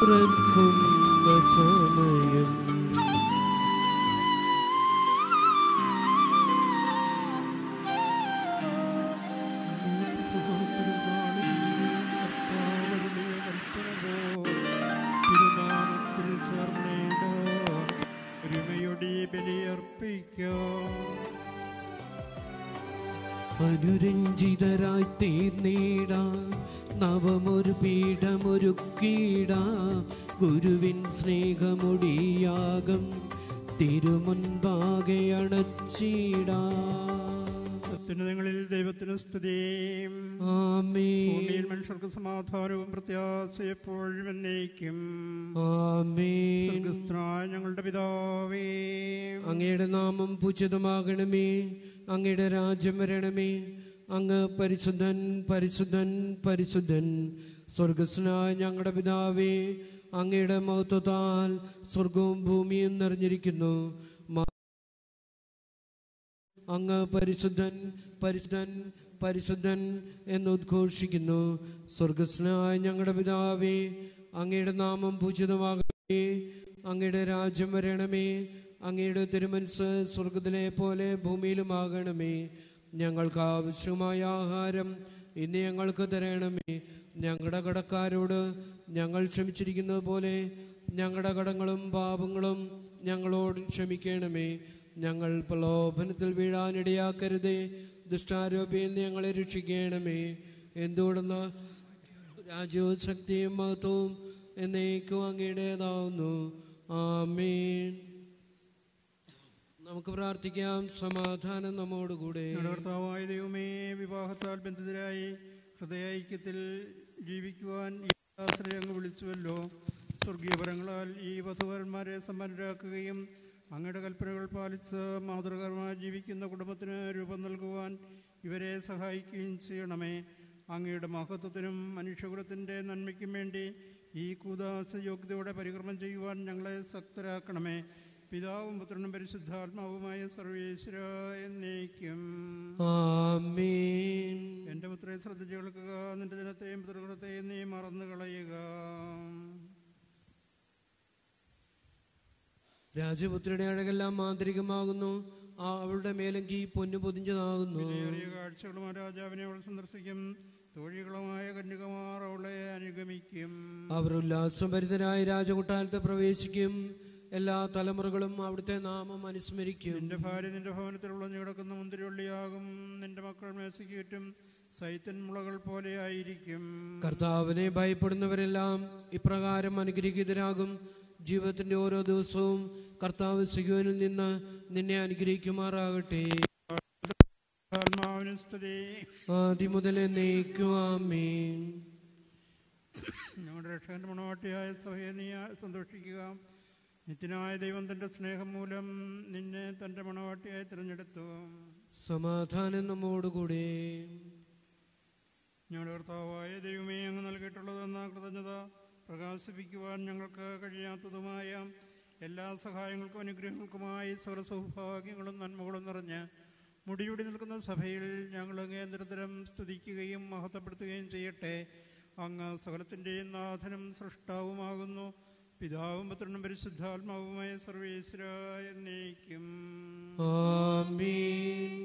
പുറക്കുന്ന സമയം തിരുനാമത്തിൽ ചേർന്നിടോ ഒരുമയുടെ ബലിയർപ്പിക്കാം അനുരഞ്ജിതരായി തീർന്നീടാം നവമൊരു പീഠമൊരുക്കീടാം ഗുരുവിൻ സ്നേഹമൊടിയാകം തിരുമുൻപാകെ അണച്ചിടാം അത്യുന്നതങ്ങളിൽ ദൈവത്തിന് സ്തുതിയും ആമേൻ ഭൂമിയിൽ മനുഷ്യർക്ക് സമാധാനവും പ്രത്യാശ എപ്പോഴും എന്നേക്കും ആമേൻ സ്വർഗസ്ഥനായ ഞങ്ങളുടെ പിതാവേ അങ്ങയുടെ നാമം പൂജിതമാകണമേ അങ്ങയുടെ രാജ്യം വരണമേ അങ്ങ് പരിശുദ്ധൻ പരിശുദ്ധൻ പരിശുദ്ധൻ സ്വർഗസ്നായ ഞങ്ങളുടെ പിതാവേ അങ്ങയുടെ മഹത്വത്താൽ സ്വർഗവും ഭൂമിയും നിറഞ്ഞിരിക്കുന്നു മാ- അങ്ങ് പരിശുദ്ധൻ പരിശുദ്ധൻ പരിശുദ്ധൻ എന്ന് ഉദ്ഘോഷിക്കുന്നു സ്വർഗസ്നായ ഞങ്ങളുടെ പിതാവേ അങ്ങയുടെ നാമം പൂജിതമാകണമേ അങ്ങയുടെ രാജ്യം വരണമേ അങ്ങയുടെ തിരുമനസ് സ്വർഗത്തിലെ പോലെ ഭൂമിയിലുമാകണമേ ഞങ്ങൾക്ക് ആവശ്യമായ ആഹാരം ഇന്ന് ഞങ്ങൾക്ക് തരണമേ ഞങ്ങളുടെ കടക്കാരോട് ഞങ്ങൾ ക്ഷമിച്ചിരിക്കുന്നത് പോലെ ഞങ്ങളുടെ കടങ്ങളും പാപങ്ങളും ഞങ്ങളോട് ക്ഷമിക്കണമേ ഞങ്ങൾ പ്രലോഭനത്തിൽ വീഴാനിടയാക്കരുതേ ദുഷ്ടാരോപിയിൽ നിന്ന് ഞങ്ങളെ രക്ഷിക്കണമേ എന്തുകൊണ്ടെന്ന് രാജ്യവും ശക്തിയും മഹത്വവും എന്നേക്കും അങ്ങയുടേതാവുന്നു ആമേൻ നമുക്ക് പ്രാർത്ഥിക്കാം സമാധാനം നമ്മോടുകൂടെ ഞങ്ങളുടെ കർത്താവായ ദൈവമേ വിവാഹത്താൽ ബന്ധിതരായി ഹൃദയൈക്യത്തിൽ ജീവിക്കുവാൻ ഈ ദാസരെ അങ്ങ് വിളിച്ചുവല്ലോ സ്വർഗീയപരങ്ങളാൽ ഈ വധുവരന്മാരെ സമ്പന്നരാക്കുകയും അങ്ങയുടെ കൽപ്പനകൾ പാലിച്ച് മാതൃകരമായി ജീവിക്കുന്ന കുടുംബത്തിന് രൂപം നൽകുവാൻ ഇവരെ സഹായിക്കുകയും ചെയ്യണമേ അങ്ങയുടെ മഹത്വത്തിനും മനുഷ്യകുലത്തിൻ്റെ നന്മയ്ക്കും വേണ്ടി ഈ കൂദാസ യോഗ്യതയോടെ പരിക്രമം ചെയ്യുവാൻ ഞങ്ങളെ ശക്തരാക്കണമേ പിതാവും പുത്രനും പരിശുദ്ധാത്മാവുമായ സർവേശ്വര എന്നേക്കും ആമേൻ എൻ്റെ പുത്രയെ ശ്രദ്ധിച്ചു കേൾക്കുക നിന്റെ ജനത്തെയും പിതൃകുലത്തെയും നീ മറന്നു കളയുക രാജപുത്രിയുടെ അഴകെല്ലാം മാന്ത്രികമാകുന്നു ആ അവളുടെ മേലങ്കി പൊന്നു പൊതിഞ്ഞതാകുന്നു വിലയേറിയ കാഴ്ചകളും ആ രാജാവിനെ അവൾ സന്ദർശിക്കും തോഴികളുമായ കന്യകമാർ അവളെ അനുഗമിക്കും അവർ ഉല്ലാസഭരിതരായ രാജകൊട്ടാരത്തെ പ്രവേശിക്കും എല്ലാ തലമുറകളും അവിടുത്തെ നാമം അനുസ്മരിക്കും നിന്റെ ഭാര്യ നിന്റെ ഭവനത്തിൽ ഉളഞ്ഞു കിടക്കുന്ന മുന്തിരിവള്ളിയാകും നിന്റെ മക്കൾ മേശയ്ക്ക് ചുറ്റും സൈത്തൻ മുളകൾ പോലെ ആയിരിക്കും കർത്താവിനെ ഭയപ്പെടുന്നവരെല്ലാം ഇപ്രകാരം അനുഗ്രഹീതരാകും ജീവിതത്തിന്റെ ഓരോ ദിവസവും കർത്താവ് സിഗോനിൽ നിന്ന് നിന്നെ അനുഗ്രഹിക്കുമാറാകട്ടെ ആത്മാവിന് സ്തുതി ആദ്യം മുതൽ എന്നേക്കുവാമേ ഞങ്ങളുടെ രക്ഷകന്റെ മണവാട്ടിയായ സഭയെ നീ സന്തോഷിക്കുക നിത്യനായ ദൈവം തന്റെ സ്നേഹം മൂലം നിന്നെ തന്റെ മണവാട്ടിയായി തിരഞ്ഞെടുത്തു സമാധാനം നമ്മോടുകൂടെ ഞങ്ങളുടെ കർത്താവായ ദൈവമേ അങ്ങ് നൽകിയിട്ടുള്ളതെന്ന കൃതജ്ഞത പ്രകാശിപ്പിക്കുവാൻ ഞങ്ങൾക്ക് കഴിയാത്തതുമായ എല്ലാ സഹായങ്ങൾക്കും അനുഗ്രഹങ്ങൾക്കുമായി സകല സൗഭാഗ്യങ്ങളും നന്മകളും നിറഞ്ഞ് മുടിയൂടി നിൽക്കുന്ന സഭയിൽ ഞങ്ങൾ അങ്ങേ നിരന്തരം സ്തുതിക്കുകയും മഹത്വപ്പെടുത്തുകയും ചെയ്യട്ടെ അങ്ങ് സകലത്തിൻ്റെയും നാഥനും സൃഷ്ടാവുമാകുന്നു പിതാവും പുത്രനും പരിശുദ്ധാത്മാവുമായ സർവേശ്വര എന്നേക്കും ആമേൻ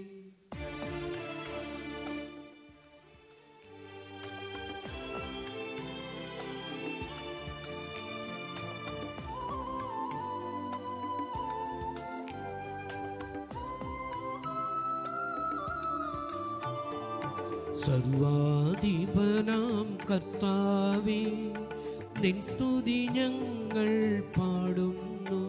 സർവാധിപനാം കർത്താവേ നിൻ സ്തുതി ഞങ്ങൾ പാടുന്നു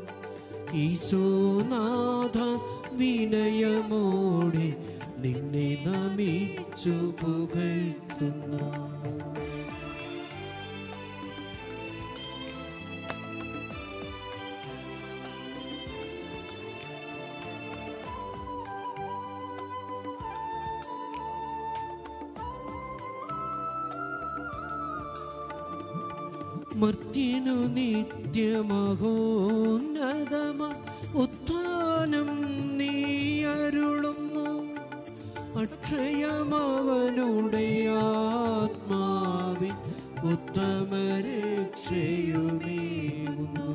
ഈശോനാഥ വിനയമോടെ നിന്നെ നമിച്ചു പുകഴ്ത്തുന്നു മർത്യനു നിത്യമഹോന്നതമ ഉത്ഥാനം നീ അരുളുന്നു അക്ഷയമവനുടെ ആത്മാവിൻ ഉത്തമരക്ഷ രക്ഷയുമേകുന്നു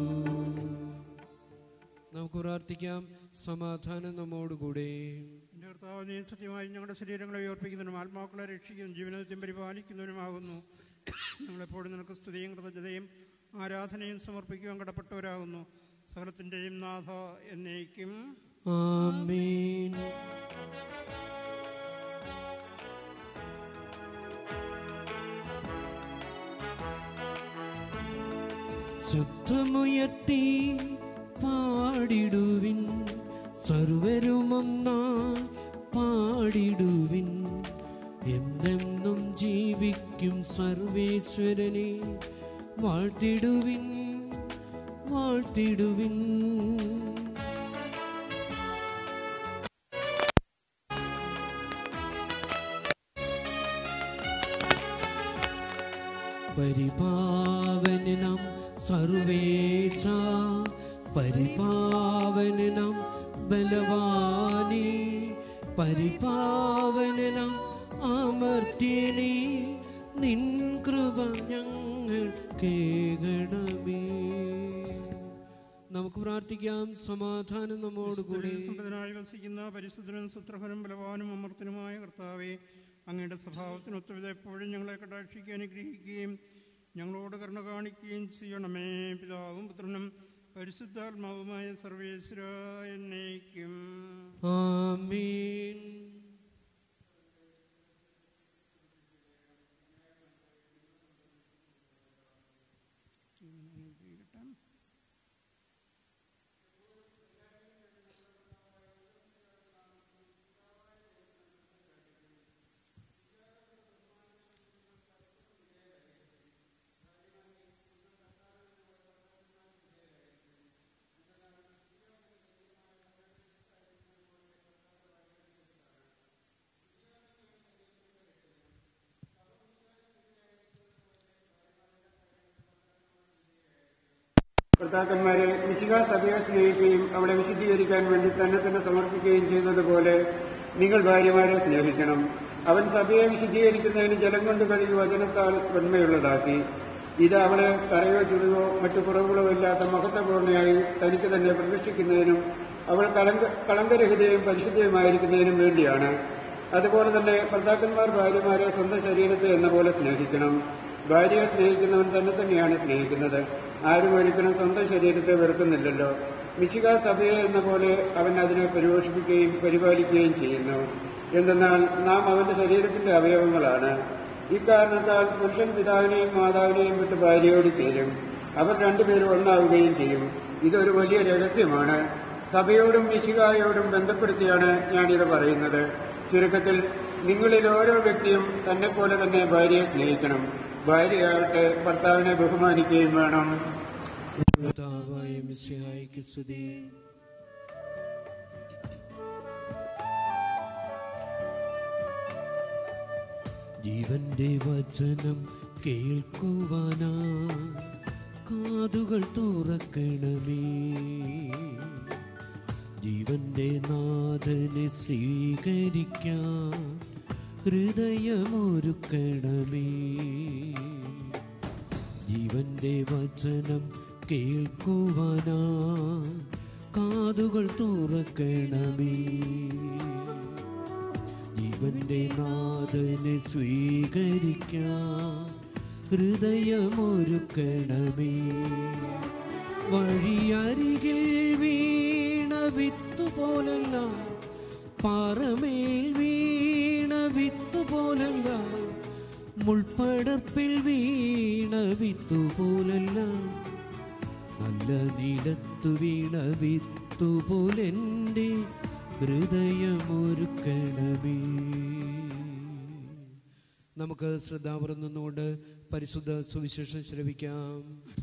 നമുക്ക് പ്രാർത്ഥിക്കാം സമാധാനം നമ്മോടുകൂടെ എൻ്റെ കർത്താവ് നീ സത്യമായി ഞങ്ങളുടെ ശരീരങ്ങളെ ഉയർപ്പിക്കുന്നതിനും ആത്മാക്കളെ രക്ഷിക്കുന്നതും ജീവനത്തെയും പരിപാലിക്കുന്നതിനുമാകുന്നു ഞങ്ങളെപ്പോഴും നിനക്ക് സ്തുതിയും കൃതജ്ഞതയും ആരാധനയും സമർപ്പിക്കുവാൻ കടപ്പെട്ടവരാകുന്നു സകലത്തിൻ്റെയും നാഥ എന്നേക്കും ആമേൻ ശബ്ദമുയർത്തി പാടിടുവിൻ സർവരുമൊന്നായി പാടിടുവിൻ എന്നെന്നും ജീവിക്കും സർവേശ്വരനെ വാഴ്ത്തിടുവിൻ വാഴ്ത്തിടുവിൻ പരിപാവനം സർവേശ പരിപാവനം ബലവാനി പരിപാവനം അമർത്യനി നിൻ കൃപ ഞങ്ങൾ കേകണമേ നമുക്ക് പ്രാർത്ഥിക്കാം സമാധാനം നമ്മോടുകൂടി സമ്പന്നനായി വസിക്കുന്ന പരിശുദ്ധനും സുത്രഹനും ബലവാനും അമർത്തനുമായ കർത്താവെ അങ്ങയുടെ സ്വഭാവത്തിനൊത്തുവിധ എപ്പോഴും ഞങ്ങളെ കടാക്ഷിക്കുകയും അനുഗ്രഹിക്കുകയും ഞങ്ങളോട് കരുണ കാണിക്കുകയും ചെയ്യണമേ പിതാവും പുത്രനും പരിശുദ്ധാത്മാവുമായ സർവേശ്വര എന്നേക്കും ആമീൻ ഭർത്താക്കന്മാരെ മിശിക സഭയെ സ്നേഹിക്കുകയും അവളെ വിശുദ്ധീകരിക്കാൻ വേണ്ടി തന്നെ തന്നെ സമർപ്പിക്കുകയും ചെയ്തതുപോലെ നിങ്ങൾ ഭാര്യമാരെ സ്നേഹിക്കണം അവൻ സഭയെ വിശുദ്ധീകരിക്കുന്നതിന് ജലം കൊണ്ട് കഴുകി വചനത്താൽ വെണ്മയുള്ളതാക്കി ഇത് അവളെ തറയോ ചുരുവോ മറ്റു കുറവുകളോ ഇല്ലാത്ത മഹത്വപൂർണ്ണയായി തനിക്ക് തന്നെ പ്രതിഷ്ഠിക്കുന്നതിനും അവൾ കളങ്ക കളങ്കരഹിതയും പരിശുദ്ധയുമായിരിക്കുന്നതിനും വേണ്ടിയാണ് അതുപോലെ തന്നെ ഭർത്താക്കന്മാർ ഭാര്യമാരെ സ്വന്തം ശരീരത്തെ എന്ന പോലെ സ്നേഹിക്കണം ഭാര്യയെ സ്നേഹിക്കുന്നവൻ തന്നെ തന്നെയാണ് സ്നേഹിക്കുന്നത് ആരും ഒരിക്കലും സ്വന്തം ശരീരത്തെ വെറുക്കുന്നില്ലല്ലോ മിശിക സഭയെ എന്ന പോലെ അവൻ അതിനെ പരിപോഷിപ്പിക്കുകയും പരിപാലിക്കുകയും ചെയ്യുന്നു എന്തെന്നാൽ നാം അവന്റെ ശരീരത്തിന്റെ അവയവങ്ങളാണ് ഇക്കാരണത്താൽ പുരുഷൻ പിതാവിനെയും മാതാവിനെയും വിട്ട് ഭാര്യയോട് ചേരും അവർ രണ്ടുപേരും ഒന്നാവുകയും ചെയ്യും ഇതൊരു വലിയ രഹസ്യമാണ് സഭയോടും മിശികായോടും ബന്ധപ്പെടുത്തിയാണ് ഞാനിത് പറയുന്നത് ചുരുക്കത്തിൽ നിങ്ങളിൽ ഓരോ വ്യക്തിയും തന്നെ പോലെ തന്നെ ഭാര്യയെ സ്നേഹിക്കണം ഭാര്യയാകട്ടെ ഭർത്താവിനെ ബഹുമാനിക്കുകയും വേണം കർത്താവായ മിശിഹായ്ക്ക് സ്തുതി ജീവന്റെ വചനം കേൾക്കുവാനാ കാതുകൾ തുറക്കണമേ ജീവന്റെ നാഥനെ സ്വീകരിക്കാൻ ഹൃദയമൊരുക്കണമേ ജീവന്റെ വചനം കേൾക്കുവാനാ കാതുകൾ തുറക്കണമേ ജീവന്റെ നാഥനെ സ്വീകരിക്കാൻ ഹൃദയമൊരുക്കണമേ വഴിയരികിൽ വീണ വിത്തു പോലല്ല പാറമേൽ വീണ വിത്തു പോലല്ല മുൾപ്പടർപ്പിൽ വീണ വിത്തു പോലല്ല നല്ല നിലത്തു വീണ വിത്തു പോലെൻ്റെ ഹൃദയമൊരുക്കണമേ നമുക്ക് ശ്രദ്ധാപുരം നിന്നുകൊണ്ട് പരിശുദ്ധ സുവിശേഷം ശ്രവിക്കാം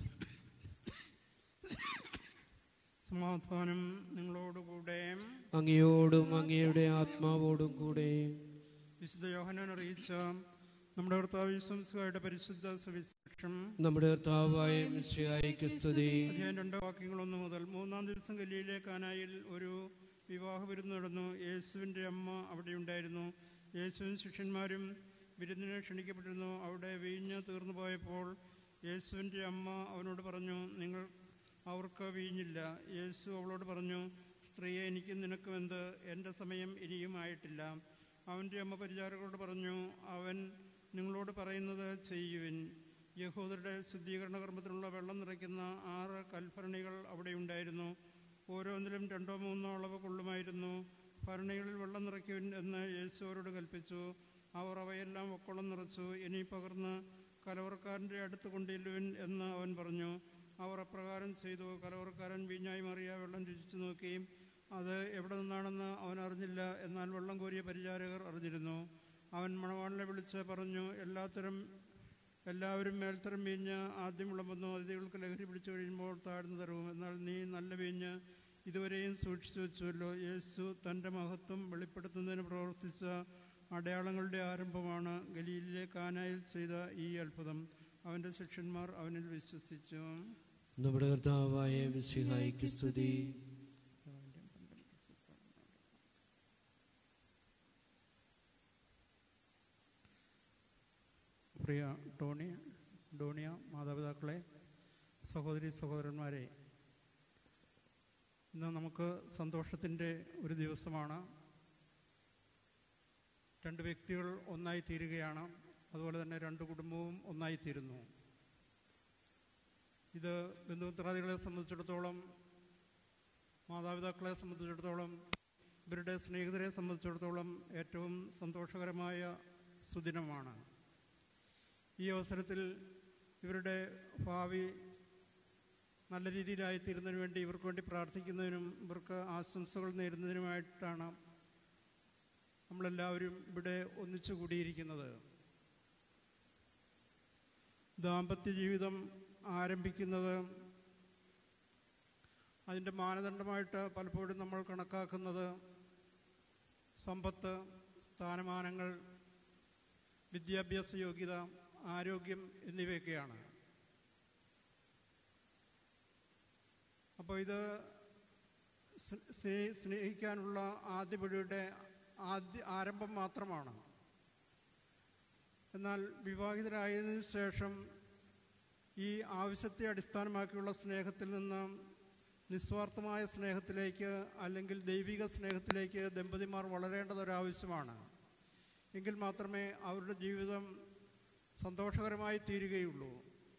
സമാധാനം നിങ്ങളോടുകൂടെ അങ്ങയോടും അങ്ങയുടെ ആത്മാവോടും കൂടെ വിശുദ്ധ യോഹനാൻ അറിയിച്ച നമ്മുടെ കർത്താവ് സംസ്കാരുടെ പരിശുദ്ധ സുവിശേഷം നമ്മുടെ കർത്താവായ മിശിഹായ്ക്ക് സ്തുതി അധ്യായം രണ്ട് വാക്യങ്ങൾ ഒന്ന് മുതൽ മൂന്നാം ദിവസം ഗലിയിലെ കാനായിൽ ഒരു വിവാഹ വിരുന്ന് നടന്നു യേശുവിൻ്റെ അമ്മ അവിടെ ഉണ്ടായിരുന്നു യേശുവും ശിഷ്യന്മാരും വിരുന്നിനെ ക്ഷണിക്കപ്പെട്ടിരുന്നു അവിടെ വീഞ്ഞ് തീർന്നു പോയപ്പോൾ യേശുവിൻ്റെ അമ്മ അവനോട് പറഞ്ഞു നിങ്ങൾ അവർക്ക് വീഞ്ഞില്ല യേശു അവളോട് പറഞ്ഞു സ്ത്രീയെ എനിക്കും നിനക്കും എന്ത് എൻ്റെ സമയം ഇനിയും ആയിട്ടില്ല അവൻ്റെ അമ്മ പരിചാരകരോട് പറഞ്ഞു അവൻ നിങ്ങളോട് പറയുന്നത് ചെയ്യുവിൻ യഹൂദരുടെ ശുദ്ധീകരണ കർമ്മത്തിനുള്ള വെള്ളം നിറയ്ക്കുന്ന ആറ് കൽഭരണികൾ അവിടെ ഉണ്ടായിരുന്നു ഓരോന്നിലും രണ്ടോ മൂന്നോ അളവ് കൊള്ളുമായിരുന്നു ഭരണികളിൽ വെള്ളം നിറയ്ക്കുവിൻ എന്ന് യേശു അവരോട് കൽപ്പിച്ചു അവർ അവയെല്ലാം ഒക്കോളം നിറച്ചു ഇനി പകർന്ന് കലവറക്കാരൻ്റെ അടുത്ത് കൊണ്ടില്ലുവിൻ എന്ന് അവൻ പറഞ്ഞു അവർ അപ്രകാരം ചെയ്തു കലവറക്കാരൻ വീഞ്ഞായി മാറിയ വെള്ളം രുചിച്ചു നോക്കുകയും അത് എവിടെ നിന്നാണെന്ന് അവൻ അറിഞ്ഞില്ല എന്നാൽ വെള്ളം കോരിയ പരിചാരകർ അറിഞ്ഞിരുന്നു അവൻ മണവാളിനെ വിളിച്ച് പറഞ്ഞു എല്ലാത്തരം എല്ലാവരും മേൽത്തരം വീഞ്ഞ് ആദ്യം വിളമ്പുന്നു അതിഥികൾക്ക് ലഹരി പിടിച്ചു കഴിയുമ്പോൾ താഴ്ന്നു തരവും എന്നാൽ നീ നല്ല വീഞ്ഞ് ഇതുവരെയും സൂക്ഷിച്ചു വെച്ചുവല്ലോ യേശു തൻ്റെ മഹത്വം വെളിപ്പെടുത്തുന്നതിന് പ്രവർത്തിച്ച അടയാളങ്ങളുടെ ആരംഭമാണ് ഗലീലിലെ കാനായിൽ ചെയ്ത ഈ അത്ഭുതം അവൻ്റെ ശിഷ്യന്മാർ അവനിൽ വിശ്വസിച്ചു നമ്മുടെ കർത്താവായ മിശിഹായിക്ക് സ്തുതി പ്രിയ ടോണി ഡോണിയ മാതാപിതാക്കളെ സഹോദരി സഹോദരന്മാരെ ഇന്ന് നമുക്ക് സന്തോഷത്തിൻ്റെ ഒരു ദിവസമാണ് രണ്ട് വ്യക്തികൾ ഒന്നായി തീരുകയാണ് അതുപോലെ തന്നെ രണ്ട് കുടുംബവും ഒന്നായി തീരുന്നു ഇത് ബന്ധുമിത്രാദികളെ സംബന്ധിച്ചിടത്തോളം മാതാപിതാക്കളെ സംബന്ധിച്ചിടത്തോളം ഇവരുടെ സ്നേഹിതരെ സംബന്ധിച്ചിടത്തോളം ഏറ്റവും സന്തോഷകരമായ സുദിനമാണ് ഈ അവസരത്തിൽ ഇവരുടെ ഭാവി നല്ല രീതിയിലായിത്തീരുന്നതിന് വേണ്ടി ഇവർക്ക് വേണ്ടി പ്രാർത്ഥിക്കുന്നതിനും ഇവർക്ക് ആശംസകൾ നേരുന്നതിനുമായിട്ടാണ് നമ്മളെല്ലാവരും ഇവിടെ ഒന്നിച്ചു കൂടിയിരിക്കുന്നത് ദാമ്പത്യ ജീവിതം ആരംഭിക്കുന്നത് അതിൻ്റെ മാനദണ്ഡമായിട്ട് പലപ്പോഴും നമ്മൾ കണക്കാക്കുന്നത് സമ്പത്ത് സ്ഥാനമാനങ്ങൾ വിദ്യാഭ്യാസ യോഗ്യത ആരോഗ്യം എന്നിവയൊക്കെയാണ് അപ്പോൾ ഇത് സ്- സ്നേ- സ്നേഹിക്കാനുള്ള ആദ്യപടിയുടെ ആദ്യ ആരംഭം മാത്രമാണ് എന്നാൽ വിവാഹിതരായതിനു ശേഷം ഈ ആവശ്യത്തെ അടിസ്ഥാനമാക്കിയുള്ള സ്നേഹത്തിൽ നിന്ന് നിസ്വാർത്ഥമായ സ്നേഹത്തിലേക്ക് അല്ലെങ്കിൽ ദൈവിക സ്നേഹത്തിലേക്ക് ദമ്പതിമാർ വളരേണ്ടത് ഒരാവശ്യമാണ് എങ്കിൽ മാത്രമേ അവരുടെ ജീവിതം സന്തോഷകരമായി തീരുകയുള്ളൂ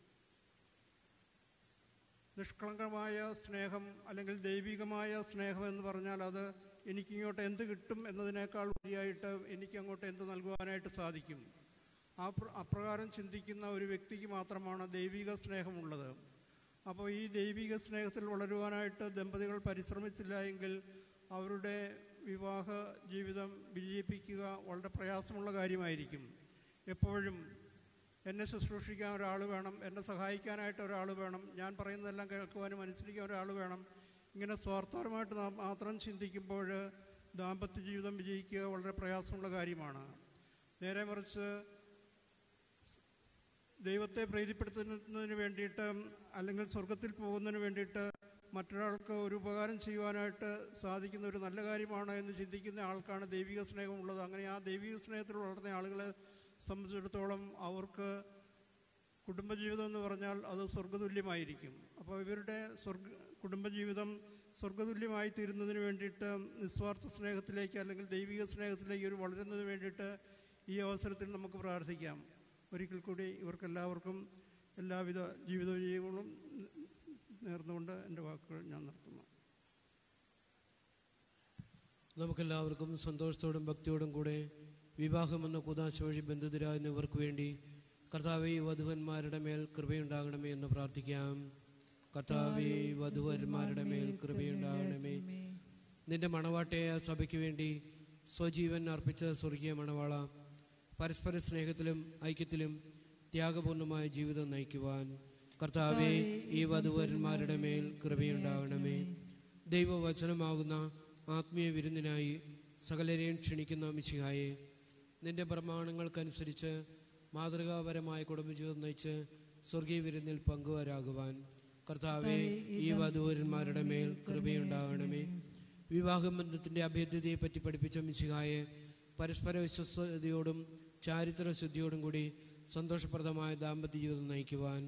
നിഷ്കളങ്കമായ സ്നേഹം അല്ലെങ്കിൽ ദൈവികമായ സ്നേഹം എന്ന് പറഞ്ഞാൽ അത് എനിക്കിങ്ങോട്ട് എന്ത് കിട്ടും എന്നതിനേക്കാൾ ഉപരിയായിട്ട് എനിക്ക് അങ്ങോട്ട് എന്ത് നൽകുവാനായിട്ട് സാധിക്കും ആ പ്ര- അപ്രകാരം ചിന്തിക്കുന്ന ഒരു വ്യക്തിക്ക് മാത്രമാണ് ദൈവിക സ്നേഹമുള്ളത് അപ്പോൾ ഈ ദൈവിക സ്നേഹത്തിൽ വളരുവാനായിട്ട് ദമ്പതികൾ പരിശ്രമിച്ചില്ല എങ്കിൽ അവരുടെ വിവാഹ ജീവിതം വിജയിപ്പിക്കുക വളരെ പ്രയാസമുള്ള കാര്യമായിരിക്കും എപ്പോഴും എന്നെ ശുശ്രൂഷിക്കാൻ ഒരാൾ വേണം എന്നെ സഹായിക്കാനായിട്ട് ഒരാൾ വേണം ഞാൻ പറയുന്നതെല്ലാം കേൾക്കുവാനും അനുസരിക്കാൻ ഒരാൾ വേണം ഇങ്ങനെ സ്വാർത്ഥപരമായിട്ട് നാം മാത്രം ചിന്തിക്കുമ്പോൾ ദാമ്പത്യ ജീവിതം വിജയിക്കുക വളരെ പ്രയാസമുള്ള കാര്യമാണ് നേരെ മറിച്ച് ദൈവത്തെ പ്രീതിപ്പെടുത്തുന്നതിന് വേണ്ടിയിട്ട് അല്ലെങ്കിൽ സ്വർഗത്തിൽ പോകുന്നതിന് വേണ്ടിയിട്ട് മറ്റൊരാൾക്ക് ഒരു ഉപകാരം ചെയ്യുവാനായിട്ട് സാധിക്കുന്ന ഒരു നല്ല കാര്യമാണ് എന്ന് ചിന്തിക്കുന്ന ആൾക്കാണ് ദൈവിക സ്നേഹമുള്ളത് അങ്ങനെ ആ ദൈവിക സ്നേഹത്തിൽ വളർന്ന ആളുകളെ സംബന്ധിച്ചിടത്തോളം അവർക്ക് കുടുംബജീവിതം എന്ന് പറഞ്ഞാൽ അത് സ്വർഗതുല്യമായിരിക്കും അപ്പോൾ ഇവരുടെ സ്വർഗ കുടുംബജീവിതം സ്വർഗതുല്യമായി തീരുന്നതിന് വേണ്ടിയിട്ട് നിസ്വാർത്ഥ സ്നേഹത്തിലേക്ക് അല്ലെങ്കിൽ ദൈവിക സ്നേഹത്തിലേക്ക് ഒരു വളരുന്നതിന് വേണ്ടിയിട്ട് ഈ അവസരത്തിൽ നമുക്ക് പ്രാർത്ഥിക്കാം ഒരിക്കൽ കൂടി ഇവർക്കെല്ലാവർക്കും എല്ലാവിധ ജീവിത വിജയങ്ങളും നേർന്നുകൊണ്ട് എൻ്റെ വാക്കുകൾ ഞാൻ നിർത്തുന്നു നമുക്കെല്ലാവർക്കും സന്തോഷത്തോടും ഭക്തിയോടും കൂടെ വിവാഹമെന്ന കുതാശ വഴി ബന്ധിതരാകുന്നവർക്ക് വേണ്ടി കർത്താവെ വധുവന്മാരുടെ മേൽ കൃപയുണ്ടാകണമേ എന്ന് പ്രാർത്ഥിക്കാം കർത്താവെ വധുവന്മാരുടെ മേൽ കൃപയുണ്ടാകണമേ നിന്റെ മണവാട്ടയായ സഭയ്ക്ക് വേണ്ടി സ്വജീവൻ അർപ്പിച്ച സ്വർഗീയ മണവാള പരസ്പര സ്നേഹത്തിലും ഐക്യത്തിലും ത്യാഗപൂർണമായ ജീവിതം നയിക്കുവാൻ കർത്താവെ ഈ വധുവരന്മാരുടെ മേൽ കൃപയുണ്ടാകണമേ ദൈവവചനമാകുന്ന ആത്മീയ വിരുന്നിനായി സകലരെയും ക്ഷണിക്കുന്ന മിശിഹായെ നിന്റെ പ്രമാണങ്ങൾക്കനുസരിച്ച് മാതൃകാപരമായ കുടുംബജീവിതം നയിച്ച് സ്വർഗീയ വിരുന്നിൽ പങ്കുവരാകുവാൻ കർത്താവെ ഈ വധുവരന്മാരുടെ മേൽ കൃപയുണ്ടാകണമേ വിവാഹബന്ധത്തിൻ്റെ അഭേദ്യതയെ പറ്റി പഠിപ്പിച്ച മിശിഹായെ പരസ്പര വിശ്വസ്തയോടും ചാരിത്ര ശുദ്ധിയോടും കൂടി സന്തോഷപ്രദമായ ദാമ്പത്യ ജീവിതം നയിക്കുവാൻ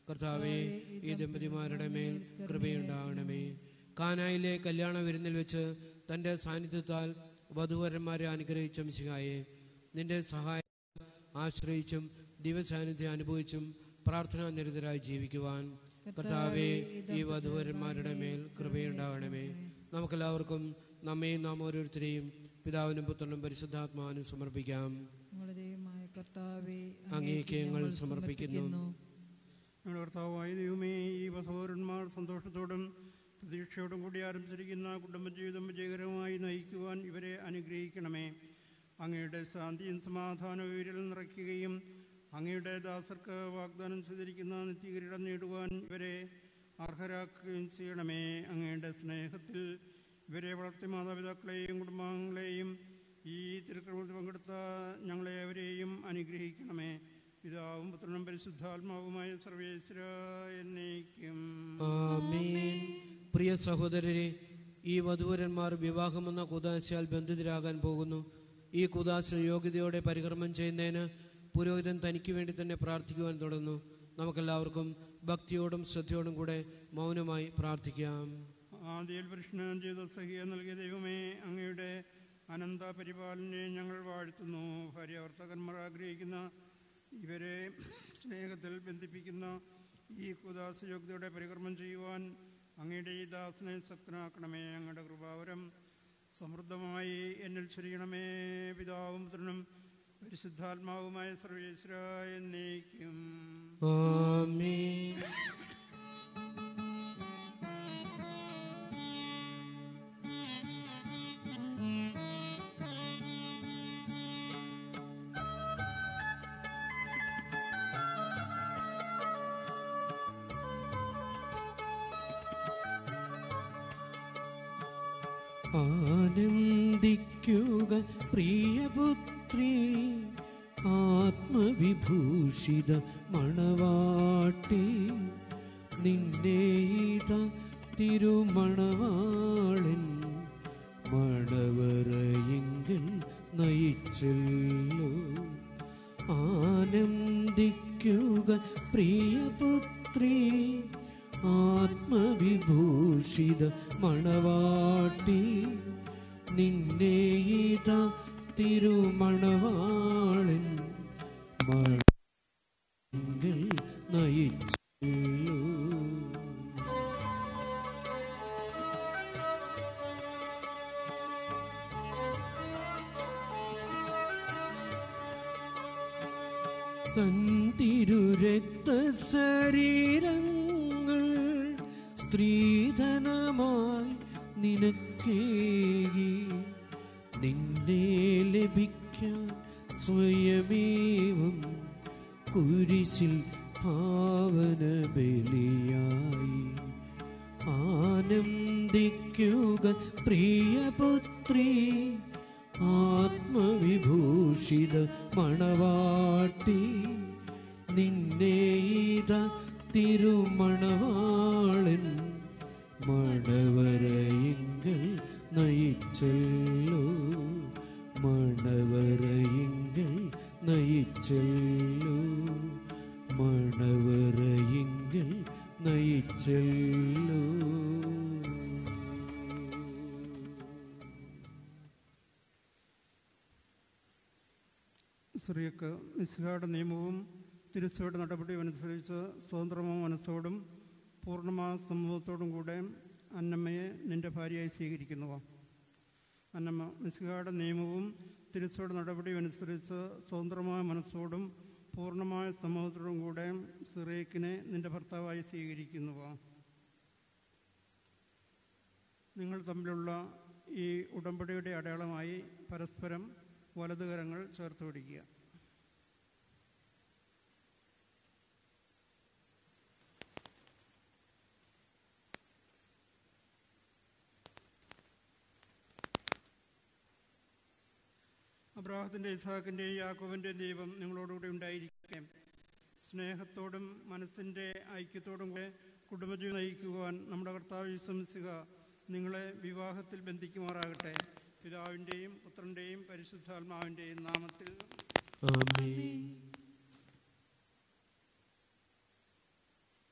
കർത്താവെ ഈ ദമ്പതിമാരുടെ മേൽ കൃപയുണ്ടാകണമേ കാനായിലെ കല്യാണ വിരുന്നിൽ വെച്ച് തൻ്റെ സാന്നിധ്യത്താൽ വധുവരന്മാരെ അനുഗ്രഹിച്ച മിശിഹായെ നിന്റെ സഹായം ആശ്രയിച്ചും ദിവസാന്നിധ്യം അനുഭവിച്ചും പ്രാർത്ഥനാ നിരതരായി ജീവിക്കുവാൻ കർത്താവെ ഈ വധുവരന്മാരുടെ മേൽ കൃപയുണ്ടാകണമേ നമുക്കെല്ലാവർക്കും നമ്മയും നാം ഓരോരുത്തരെയും പിതാവിനും പുത്രനും പരിശുദ്ധാത്മാവിനും സമർപ്പിക്കാം ഞങ്ങളുടെ ദൈവമായ കർത്താവേ അങ്ങേക്ക് ഞങ്ങൾ സമർപ്പിക്കുന്നു ഞങ്ങളുടെ കർത്താവായ ദൈവമേ ഈ വധോരന്മാർ സന്തോഷത്തോടും പ്രതീക്ഷയോടും കൂടി ആരംഭിച്ചിരിക്കുന്ന കുടുംബജീവിതം വിജയകരമായി നയിക്കുവാൻ ഇവരെ അനുഗ്രഹിക്കണമേ അങ്ങയുടെ ശാന്തിയും സമാധാനവും ഇവരിൽ നിറയ്ക്കുകയും അങ്ങയുടെ ദാസർക്ക് വാഗ്ദാനം ചെയ്തിരിക്കുന്ന നിത്യകിരീടം നേടുവാൻ ഇവരെ അർഹരാക്കുകയും ചെയ്യണമേ അങ്ങയുടെ സ്നേഹത്തിൽ ഇവരെ വളർത്തിയ മാതാപിതാക്കളെയും കുടുംബാംഗങ്ങളെയും ഈ തിരുക്രമത്തിൽ പങ്കെടുത്ത ഞങ്ങളെ അവരെയും അനുഗ്രഹിക്കണമേ പിതാവും പുത്രനും പരിശുദ്ധാത്മാവുമായ സർവേശ്വര എന്നേക്കും ആമേൻ പ്രിയ സഹോദരരെ ഈ വധൂവരന്മാർ വിവാഹമെന്ന കുദാശയാൽ ബന്ധിതരാകാൻ പോകുന്നു ഈ കുദാശ യോഗ്യതയോടെ പരികർമ്മം ചെയ്യുന്നതിന് പുരോഹിതൻ തനിക്ക് വേണ്ടി തന്നെ പ്രാർത്ഥിക്കുവാൻ തുടങ്ങുന്നു നമുക്കെല്ലാവർക്കും ഭക്തിയോടും ശ്രദ്ധയോടും കൂടെ മൗനമായി പ്രാർത്ഥിക്കാം ആദ്യയിൽ പുരുഷനും ചെയ്ത സഹിയ നൽകിയ ദൈവമേ അങ്ങയുടെ അനന്ത പരിപാലനെ ഞങ്ങൾ വാഴ്ത്തുന്നു ഭാര്യാവർത്തകന്മാർ ആഗ്രഹിക്കുന്ന ഇവരെ സ്നേഹത്തിൽ ബന്ധിപ്പിക്കുന്ന ഈ കുദാസ യോഗ്യതയുടെ പരികർമ്മം ചെയ്യുവാൻ അങ്ങയുടെ ഈ ദാസനെ ശക്തനാക്കണമേ അങ്ങയുടെ കൃപാവരം സമൃദ്ധമായി എന്നിൽ ചൊരിയണമേ പിതാവും പുത്രനും പരിശുദ്ധാത്മാവുമായ സർവേശ്വര എന്നേക്കും ആമേൻ ആനന്ദിക്കുക പ്രിയപുത്രി ആത്മവിഭൂഷിത മണവാട്ടി നിന്നെ ഇത തിരുമണവാളൻ മണവറയെങ്കിൽ നയിച്ചല്ലോ ആനന്ദിക്കുക പ്രിയപുത്രി ആത്മവിഭൂഷിത മണവാട്ടി നിന്നെ ഇത തിരുമണവാളൻ മണങ്ങൾ നയിച്ചല്ലോ തൻ തിരുരക്തശരീരങ്ങൾ സ്ത്രീധനമായി നിനക്കേകി നിന്നെ ലഭിക്കാൻ സ്വയമേവം കുരിശിൽ പാവന ബലിയായി ആനന്ദിക്കുക പ്രിയപുത്രി ആത്മവിഭൂഷിത മണവാട്ടി നിന്നെ ഇത തിരുമണവാളൻ മണവരയെങ്കിൽ നയിച്ചല്ലോ മണവരയെങ്കിൽ നയിച്ചല്ലോ മണവരയെങ്കിൽ നയിച്ചല്ലോ സ്ത്രീക്ക് മിസ്ഹായുടെ നിയമവും തിരുസയുടെ നടപടിയും അനുസരിച്ച് സ്വതന്ത്രമായ മനസ്സോടും പൂർണ്ണമായ സമൂഹത്തോടും കൂടെ അന്നമ്മയെ നിന്റെ ഭാര്യയായി സ്വീകരിക്കുന്നുവോ അന്നമ്മ മിസ്ഹായുടെ നിയമവും തിരുസയുടെ നടപടിയും അനുസരിച്ച് സ്വതന്ത്രമായ മനസ്സോടും പൂർണ്ണമായ സമൂഹത്തോടും കൂടെ സിറേക്കിനെ നിന്റെ ഭർത്താവായി സ്വീകരിക്കുന്നുവോ നിങ്ങൾ തമ്മിലുള്ള ഈ ഉടമ്പടിയുടെ അടയാളമായി പരസ്പരം വലതുകരങ്ങൾ ചേർത്ത് പിടിക്കുക അബ്രാഹത്തിൻ്റെ ഇസാഖിൻ്റെയും യാക്കോവിൻ്റെയും ദൈവം നിങ്ങളോടുകൂടി ഉണ്ടായിരിക്കട്ടെ സ്നേഹത്തോടും മനസ്സിൻ്റെ ഐക്യത്തോടും കൂടെ കുടുംബജീവൻ നയിക്കുവാൻ നമ്മുടെ കർത്താവ് വിശ്വസിക്കുക നിങ്ങളെ വിവാഹത്തിൽ ബന്ധിക്കുമാറാകട്ടെ പിതാവിൻ്റെയും പുത്രൻ്റെയും പരിശുദ്ധാത്മാവിൻ്റെയും നാമത്തിൽ ആമേൻ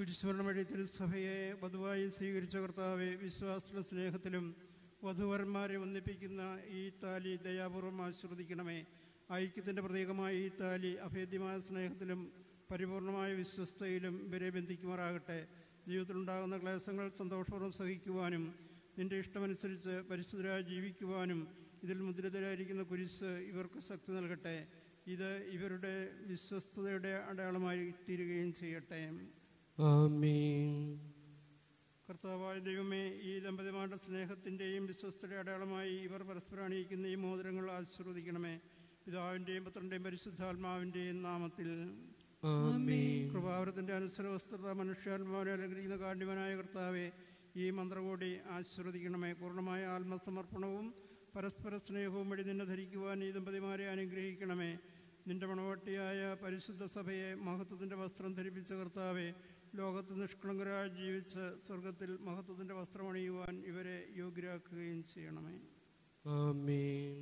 കുരിശുമരണം വഴി തിരുസഭയെ വധുവായി സ്വീകരിച്ച കർത്താവെ വിശ്വാസത്തിലും സ്നേഹത്തിലും വധുവരന്മാരെ ഒന്നിപ്പിക്കുന്ന ഈ താലി ദയാപൂർവം ആശ്രവദിക്കണമേ ഐക്യത്തിൻ്റെ പ്രതീകമായ ഈ താലി അഭേദ്യമായ സ്നേഹത്തിലും പരിപൂർണമായ വിശ്വസ്തയിലും ഇവരെ ബന്ധിക്കുമാറാകട്ടെ ജീവിതത്തിലുണ്ടാകുന്ന ക്ലേശങ്ങൾ സന്തോഷപൂർവ്വം സഹിക്കുവാനും നിന്റെ ഇഷ്ടമനുസരിച്ച് പരിശുദ്ധരായി ജീവിക്കുവാനും ഇതിൽ മുദ്രിതരായിരിക്കുന്ന കുരിശ് ഇവർക്ക് ശക്തി നൽകട്ടെ ഇത് ഇവരുടെ വിശ്വസ്തയുടെ അടയാളമായി തീരുകയും ചെയ്യട്ടെ ആമേൻ കർത്താവായ ദൈവമേ ഈ ദമ്പതിമാരുടെ സ്നേഹത്തിൻ്റെയും വിശ്വസ്തയുടെ അടയാളമായി ഇവർ പരസ്പരം അണിയിക്കുന്ന ഈ മോതിരങ്ങൾ ആശീർവദിക്കണമേ പിതാവിൻ്റെയും പുത്രൻ്റെയും പരിശുദ്ധാത്മാവിൻ്റെയും നാമത്തിൽ ആമേൻ കൃപാവരത്തിൻ്റെ അനുസരവസ്ത്രത മനുഷ്യാത്മാവിനെ അലങ്കരിക്കുന്ന കാണ്യവനായ കർത്താവെ ഈ മന്ത്രകൂടി ആശീർവദിക്കണമേ പൂർണ്ണമായ ആത്മസമർപ്പണവും പരസ്പര സ്നേഹവും വഴി നിന്നെ ധരിക്കുവാൻ ഈ ദമ്പതിമാരെ അനുഗ്രഹിക്കണമേ നിന്റെ മണവട്ടിയായ പരിശുദ്ധ സഭയെ മഹത്വത്തിൻ്റെ വസ്ത്രം ധരിപ്പിച്ച കർത്താവെ ലോകത്ത് നിഷ്കളങ്കരായി ജീവിച്ച് സ്വർഗത്തിൽ മഹത്വത്തിൻ്റെ വസ്ത്രം അണിയുവാൻ ഇവരെ യോഗ്യരാക്കുകയും ചെയ്യണമേ ആമേൻ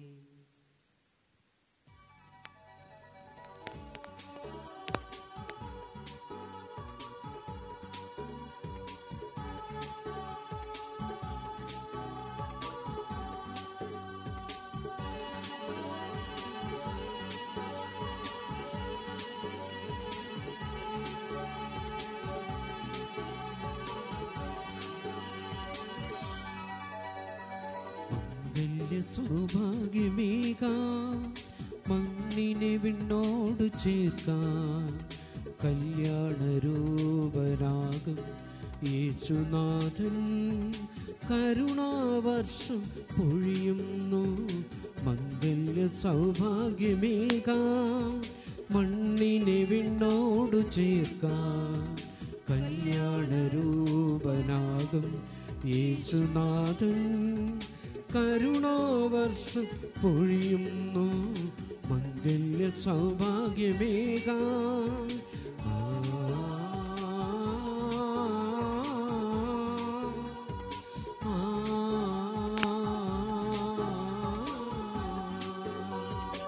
മംഗല്യ സൗഭാഗ്യമേകാം മണ്ണിനെ വിണ്ണോട് ചേർക്കാൻ കല്യാണരൂപരാഗം യേശുനാഥൻ കരുണാവർഷം പൊഴിയുന്നു മംഗല്യ സൗഭാഗ്യമേകാം മണ്ണിനെ വിണ്ണോട് ചേർക്കാൻ കല്യാണരൂപനാകും യേശുനാഥൻ കരുണാവർഷം പൊഴിയുന്നു മംഗല്യ സൗഭാഗ്യമേകാം ആ ആ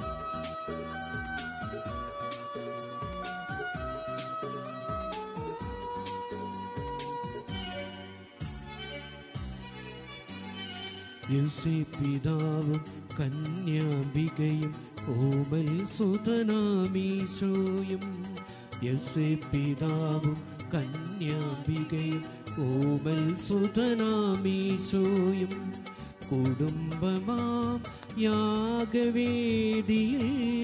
പിതാവും കന്യാംബികയും ഓമൽ സുതനാമീശോയും പിതാവും കന്യാംബികയും ഓമൽ സുതനാമീശോയും കുടുംബമാം യാഗവേദിയിൽ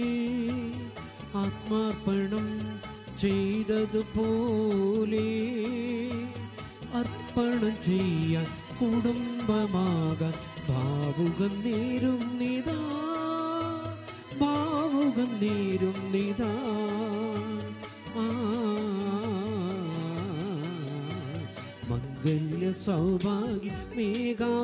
ആത്മാർപ്പണം ചെയ്തതുപോലെ അർപ്പണം ചെയ്യാൻ കുടുംബമാകാൻ ഭാവുകം നേരും നിതാ ഭാവുകം നേരും നിതാ ആ, മംഗല്യ സൗഭാഗ്യമേകാ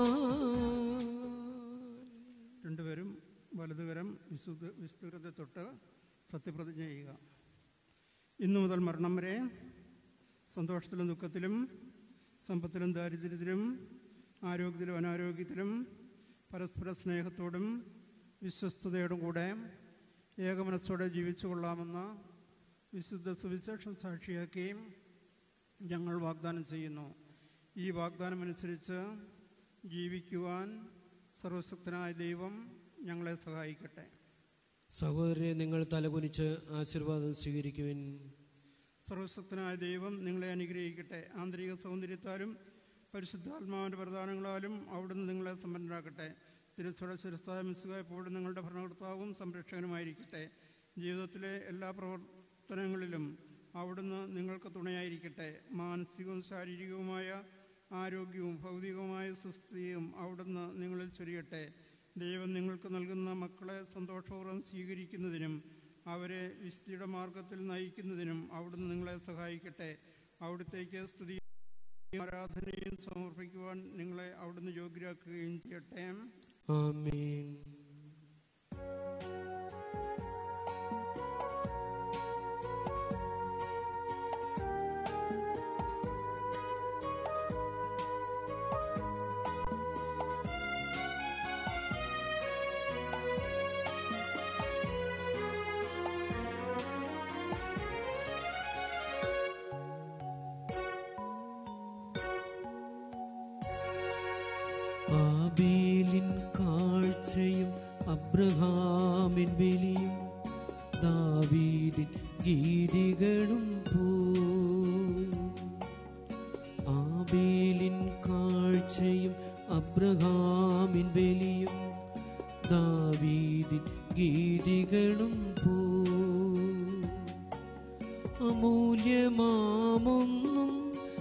രണ്ടുപേരും വലതുകരം വിശുദ്ധ വിസ്തൃത തൊട്ട് സത്യപ്രതിജ്ഞ ചെയ്യുക ഇന്നു മുതൽ മരണം വരെ സന്തോഷത്തിലും ദുഃഖത്തിലും സമ്പത്തിലും ദാരിദ്ര്യത്തിലും ആരോഗ്യത്തിലും അനാരോഗ്യത്തിലും പരസ്പര സ്നേഹത്തോടും വിശ്വസ്തയോടും കൂടെ ഏകമനസ്സോടെ ജീവിച്ചു കൊള്ളാമെന്ന് വിശുദ്ധ സുവിശേഷം സാക്ഷിയാക്കുകയും ഞങ്ങൾ വാഗ്ദാനം ചെയ്യുന്നു ഈ വാഗ്ദാനമനുസരിച്ച് ജീവിക്കുവാൻ സർവശക്തനായ ദൈവം ഞങ്ങളെ സഹായിക്കട്ടെ സഹോദരരെ നിങ്ങൾ തലകുനിച്ച് ആശീർവാദം സ്വീകരിക്കുവിൻ സർവശക്തനായ ദൈവം നിങ്ങളെ അനുഗ്രഹിക്കട്ടെ ആന്തരിക സൗന്ദര്യത്താലും പരിശുദ്ധാത്മാവിൻ്റെ പ്രധാനങ്ങളാലും അവിടുന്ന് നിങ്ങളെ സമ്പന്നരാക്കട്ടെ തിരുസ്വര ശിരസായ മിസ്സുക എപ്പോഴും നിങ്ങളുടെ ഭരണകർത്താവും സംരക്ഷകനുമായിരിക്കട്ടെ ജീവിതത്തിലെ എല്ലാ പ്രവർത്തനങ്ങളിലും അവിടുന്ന് നിങ്ങൾക്ക് തുണയായിരിക്കട്ടെ മാനസികവും ശാരീരികവുമായ ആരോഗ്യവും ഭൗതികവുമായ സുസ്ഥിതിയും അവിടുന്ന് നിങ്ങളിൽ ചൊരിയട്ടെ ദൈവം നിങ്ങൾക്ക് നൽകുന്ന മക്കളെ സന്തോഷപൂർവ്വം സ്വീകരിക്കുന്നതിനും അവരെ വിശുദ്ധിയുടെ മാർഗത്തിൽ നയിക്കുന്നതിനും അവിടുന്ന് നിങ്ങളെ സഹായിക്കട്ടെ അവിടുത്തേക്ക് സ്തുതി ആരാധനയും സമർപ്പിക്കുവാൻ നിങ്ങളെ അവിടുന്ന് യോഗ്യരാക്കുകയും ചെയ്യട്ടെ ആമേൻ ആബേലിൻ കാഴ്ചയും അബ്രഹാമിൻ ബലിയും ദാവീദിൻ ഗീതികളും പൂ ആബേലിൻ കാഴ്ചയും അബ്രഹാമിൻ ബലിയും ദാവീദിൻ ഗീതികളും പൂ അമൂല്യമാമൊന്നും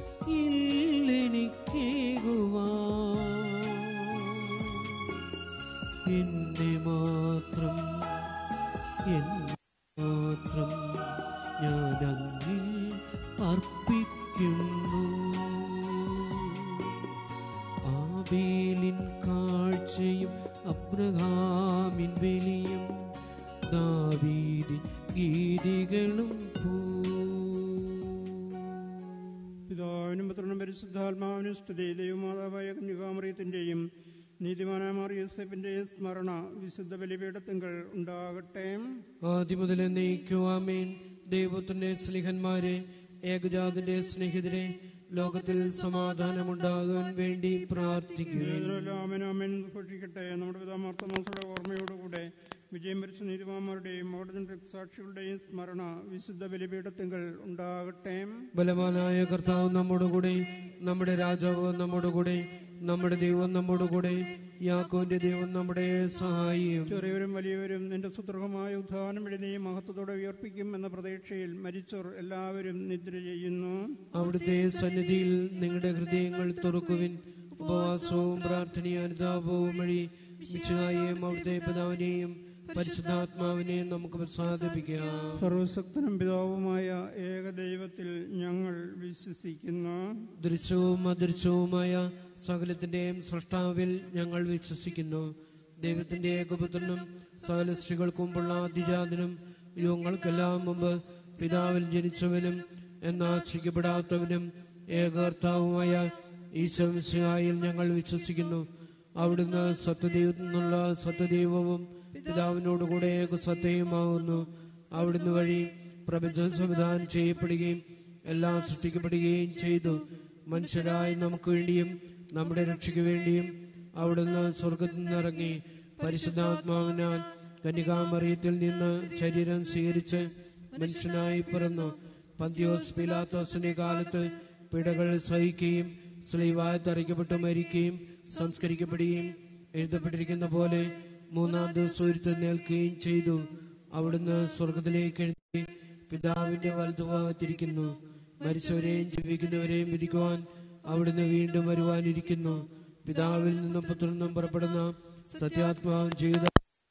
ഇല്ലെനിക്കേകുവാ എന്നെ മാത്രം എന്നെ മാത്രം ഞാൻ അങ്ങിൽ അർപ്പിക്കുന്നു ആബേലിൻ കാഴ്ചയും അബ്രഹാമിൻ ബലിയും ദാവീദിൻ ഗീതികളും പൂ പിതാവിനും പുത്രനും പരിശുദ്ധാത്മാവിനും സ്തുതി ദൈവമാതാവായ കന്യകാമറിയത്തിൻ്റെയും നീതിമാനായ മാറിയസെഫിൻ്റെയും സ്മരണ വിശുദ്ധ ബലിപീഠത്തിങ്കൾ ഉണ്ടാകട്ടെ ആദ്യം മുതൽ നയിക്കുവാമേൻ ദൈവത്തിന്റെ സ്നേഹന്മാരെ ഏകജാതിന്റെ സ്നേഹിതരെ ലോകത്തിൽ സമാധാനമുണ്ടാകാൻ വേണ്ടി പ്രാർത്ഥിക്കുകയും അമൻ ഘോഷിക്കട്ടെ നമ്മുടെ പിതാമാർത്തമാസയുടെ ഓർമ്മയോടുകൂടെ വിജയം വരിച്ച നീതിമാന്മാരുടെയും അവിടുത്തെ രക്തസാക്ഷികളുടെയും സ്മരണ വിശുദ്ധ ബലിപീഠത്തിങ്കൾ ഉണ്ടാകട്ടെ ബലവാനായ കർത്താവ് നമ്മോടുകൂടെ നമ്മുടെ രാജാവ് നമ്മോടുകൂടെ നമ്മുടെ ദൈവം നമ്മോടുകൂടെ യാക്കോന്റെ ദൈവം നമ്മുടെ സഹായിയും ചെറിയവരും വലിയവരും നിന്റെ സുദൃഢമായ ഉദ്ധാനം വഴി നീ മഹത്വത്തോടെ ഉയർപ്പിക്കും എന്ന പ്രതീക്ഷയിൽ മരിച്ചവർ എല്ലാവരും നിദ്ര ചെയ്യുന്നു അവിടുത്തെ സന്നിധിയിൽ നിങ്ങളുടെ ഹൃദയങ്ങൾ തുറക്കുവിൻ ഉപവാസവും പ്രാർത്ഥനയും അനുതാപവും വഴി മിശിഹായെയും അവിടുത്തെ പിതാവിനെയും പരിശുദ്ധാത്മാവിനെയും നമുക്ക് പ്രസാദിപ്പിക്കാം സർവശക്തനും പിതാവുമായ ഏകദൈവത്തിൽ ഞങ്ങൾ വിശ്വസിക്കുന്നു ദൃശ്യവും അദൃശ്യവുമായ സകലത്തിന്റെയും സൃഷ്ടാവിൽ ഞങ്ങൾ വിശ്വസിക്കുന്നു ദൈവത്തിന്റെ ഏകപുത്രനും സകല സ്ത്രീകൾക്ക് മുമ്പുള്ള അതിജാതനും യുഗങ്ങൾക്കെല്ലാം മുമ്പ് പിതാവിൽ ജനിച്ചവനും എന്നാശ്രിക്കപ്പെടാത്തവനും ഏകകർത്താവുമായ ഈശ്വരസിഹായിൽ ഞങ്ങൾ വിശ്വസിക്കുന്നു അവിടുന്ന് സത്യദൈവത്തിൽ നിന്നുള്ള സത്യദൈവവും പിതാവിനോടുകൂടെ ഏകസത്യവുമാകുന്നു അവിടുന്ന് വഴി പ്രപഞ്ചം സംവിധാനം ചെയ്യപ്പെടുകയും എല്ലാം സൃഷ്ടിക്കപ്പെടുകയും ചെയ്തു മനുഷ്യരായി നമുക്ക് വേണ്ടിയും നമ്മുടെ രക്ഷയ്ക്ക് വേണ്ടിയും അവിടുന്ന് സ്വർഗത്തിൽ നിന്നിറങ്ങി പരിശുദ്ധാത്മാവിനാൽ കന്യകാമറിയത്തിൽ നിന്ന് ശരീരം സ്വീകരിച്ച് മനുഷ്യനായി പിറന്നു പന്തിയോസ് പിലാത്തോസിന്റെ കാലത്ത് പിടകൾ സഹിക്കുകയും സ്ലീവായി തറയ്ക്കപ്പെട്ട് മരിക്കുകയും സംസ്കരിക്കപ്പെടുകയും എഴുതപ്പെട്ടിരിക്കുന്ന പോലെ മൂന്നാം ദിവസം ഉയർത്തെഴുന്നേൽക്കുകയും ചെയ്തു അവിടുന്ന് സ്വർഗത്തിലേക്ക് എഴുതി പിതാവിന്റെ വലതുഭാഗത്തിരിക്കുന്നു മരിച്ചവരെയും ജീവിക്കുന്നവരെയും വിധിക്കുവാൻ അവിടുന്ന് വീണ്ടും വരുവാനിരിക്കുന്നു പിതാവിൽ നിന്നും പുത്രനിൽ നിന്നും പുറപ്പെടുന്ന സത്യാത്മാവും ജീവിത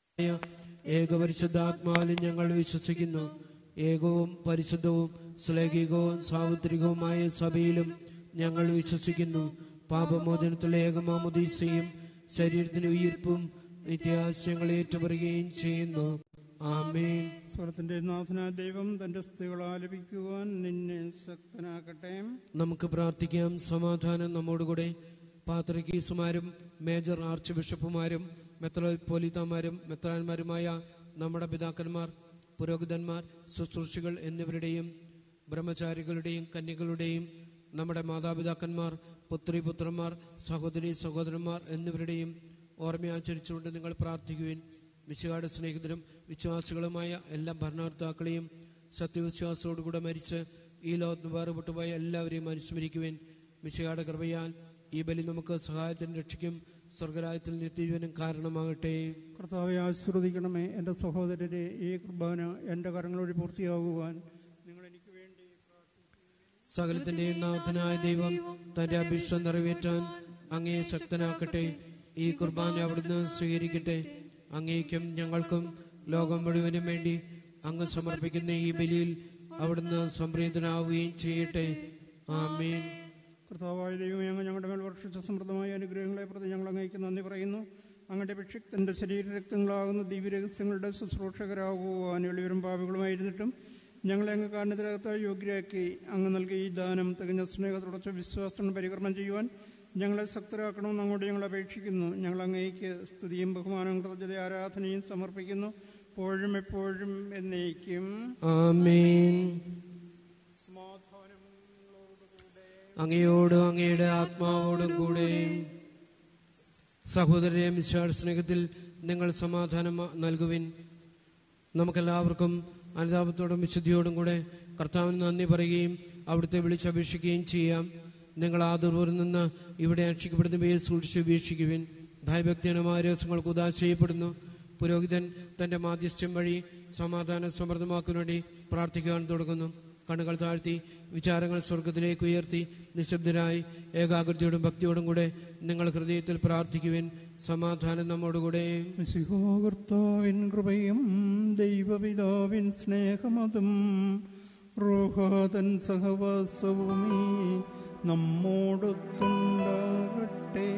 ഏകപരിശുദ്ധാത്മാവിലും ഞങ്ങൾ വിശ്വസിക്കുന്നു ഏകവും പരിശുദ്ധവും ശ്ലൈകികവും സാമുദ്രികവുമായ സഭയിലും ഞങ്ങൾ വിശ്വസിക്കുന്നു പാപമോചനത്തിലുള്ള ഏകമാമുദീസയും ശരീരത്തിന് ഉയിർപ്പും നിത്യാശയങ്ങൾ ഏറ്റുപറയുകയും ചെയ്യുന്നു ആമേൻ സ്വർഗത്തിന്റെ നാഥനായ ദൈവം തന്റെ സ്ത്രീകൾ ആലപിക്കുവാൻ നിന്നെ ശക്തനാക്കട്ടെ നമുക്ക് പ്രാർത്ഥിക്കാം സമാധാനം നമ്മോടുകൂടെ പാത്രക്കീസുമാരും മേജർ ആർച്ച് ബിഷപ്പുമാരും മെത്രോപോലിത്തമാരും മെത്രാന്മാരുമായ നമ്മുടെ പിതാക്കന്മാർ പുരോഹിതന്മാർ ശുശ്രൂഷികൾ എന്നിവരുടെയും ബ്രഹ്മചാരികളുടെയും കന്യകളുടെയും നമ്മുടെ മാതാപിതാക്കന്മാർ പുത്രി പുത്രന്മാർ സഹോദരി സഹോദരന്മാർ എന്നിവരുടെയും ഓർമ്മയാചരിച്ചുകൊണ്ട് നിങ്ങൾ പ്രാർത്ഥിക്കുവിൻ വിശുകാട് സ്നേഹിതരും വിശ്വാസികളുമായ എല്ലാ ഭരണകർത്താക്കളെയും സത്യവിശ്വാസത്തോടുകൂടെ മരിച്ച് ഈ ലോകത്ത് വേർപെട്ടുപോയ എല്ലാവരെയും അനുസ്മരിക്കുവിൻ വിശുകാട് കൃപയാൽ ഈ ബലി നമുക്ക് സഹായത്തിന് രക്ഷിക്കും സ്വർഗരായത്തിൽ നിത്യജീവനും കാരണമാകട്ടെ കർത്താവെ ആശ്രവദിക്കണമേ എൻ്റെ സഹോദരരെ ഈ കുർബാന എൻ്റെ കരങ്ങളൊഴി പൂർത്തിയാകുവാൻ നിങ്ങൾ എനിക്ക് വേണ്ടി സകലത്തിന്റെ നാഥനായ ദൈവം തന്റെ അഭിഷ്ടം നിറവേറ്റാൻ അങ്ങയെ ശക്തനാക്കട്ടെ ഈ കുർബാന അവിടുന്ന് സ്വീകരിക്കട്ടെ അങ്ങേക്കും ഞങ്ങൾക്കും ലോകം മുഴുവനും വേണ്ടി അങ്ങ് സമർപ്പിക്കുന്ന ഈ ബലിയിൽ അവിടുന്ന് സംപ്രീതനാവുകയും ചെയ്യട്ടെ ആമേൻ കർത്താവായ ദൈവം ഞങ്ങൾ ഞങ്ങളുടെ മേൽ വർഷിച്ച സമൃദ്ധമായ അനുഗ്രഹങ്ങളെ പ്രതി ഞങ്ങൾ അങ്ങേക്ക് നന്ദി പറയുന്നു അങ്ങയുടെ ഭിക്ഷിക്തൻ്റെ ശരീരരക്തങ്ങളാകുന്ന ദിവ്യരഹസ്യങ്ങളുടെ ശുശ്രൂഷകരാകുവാൻ എളിയവരും പാപികളുമായിരുന്നിട്ടും ഞങ്ങളെ അങ്ങ് കാരണത്തിനകത്തായി യോഗ്യരാക്കി അങ്ങ് നൽകിയ ഈ ദാനം തികഞ്ഞ സ്നേഹ തുടർച്ച വിശ്വാസത്തിന് പരികർമ്മം ചെയ്യുവാൻ ഞങ്ങളെ ശക്തരാക്കണമെന്ന് അങ്ങോട്ട് ഞങ്ങൾ അപേക്ഷിക്കുന്നു ഞങ്ങൾ അങ്ങേക്ക് സ്തുതിയും ബഹുമാനവും കൃതജ്ഞത ആരാധനയും സമർപ്പിക്കുന്നു എപ്പോഴും എപ്പോഴും എന്നേക്കും ആമേൻ സമാധാനം അങ്ങയോടും അങ്ങയുടെ ആത്മാവോടും കൂടെ സഹോദരരെ മിശാൾ സ്നേഹത്തിൽ നിങ്ങൾ സമാധാനം നൽകുവിൻ നമുക്കെല്ലാവർക്കും അനുതാപത്തോടും വിശുദ്ധിയോടും കൂടെ കർത്താവിന് നന്ദി പറയുകയും അവിടുത്തെ വിളിച്ചപേക്ഷിക്കുകയും ചെയ്യാം നിങ്ങൾ ആ ദുർവരിൽ നിന്ന് ഇവിടെ രക്ഷിക്കപ്പെടുന്നവയെ സൂക്ഷിച്ച് വീക്ഷിക്കുവിൻ ഭയഭക്തിയനമായ രഹസ്യങ്ങൾക്ക് ഉദാ ചെയ്യപ്പെടുന്നു പുരോഹിതൻ തന്റെ മാധ്യസ്ഥ്യം വഴി സമാധാനം സമൃദ്ധമാക്കുവാൻ വേണ്ടി പ്രാർത്ഥിക്കുവാൻ തുടങ്ങുന്നു കണ്ണുകൾ താഴ്ത്തി വിചാരങ്ങൾ സ്വർഗത്തിലേക്ക് ഉയർത്തി നിശബ്ദരായി ഏകാഗ്രതയോടും ഭക്തിയോടും കൂടെ നിങ്ങൾ ഹൃദയത്തിൽ പ്രാർത്ഥിക്കുവിൻ സമാധാനം നമ്മോടുകൂടെ മിശിഹാകർത്താവിൻ കൃപയും ദൈവപിതാവിൻ സ്നേഹമതും റോഹാതൻ സഹവാസവുമീ നമ്മോടൊത്തുണ്ടാകട്ടെ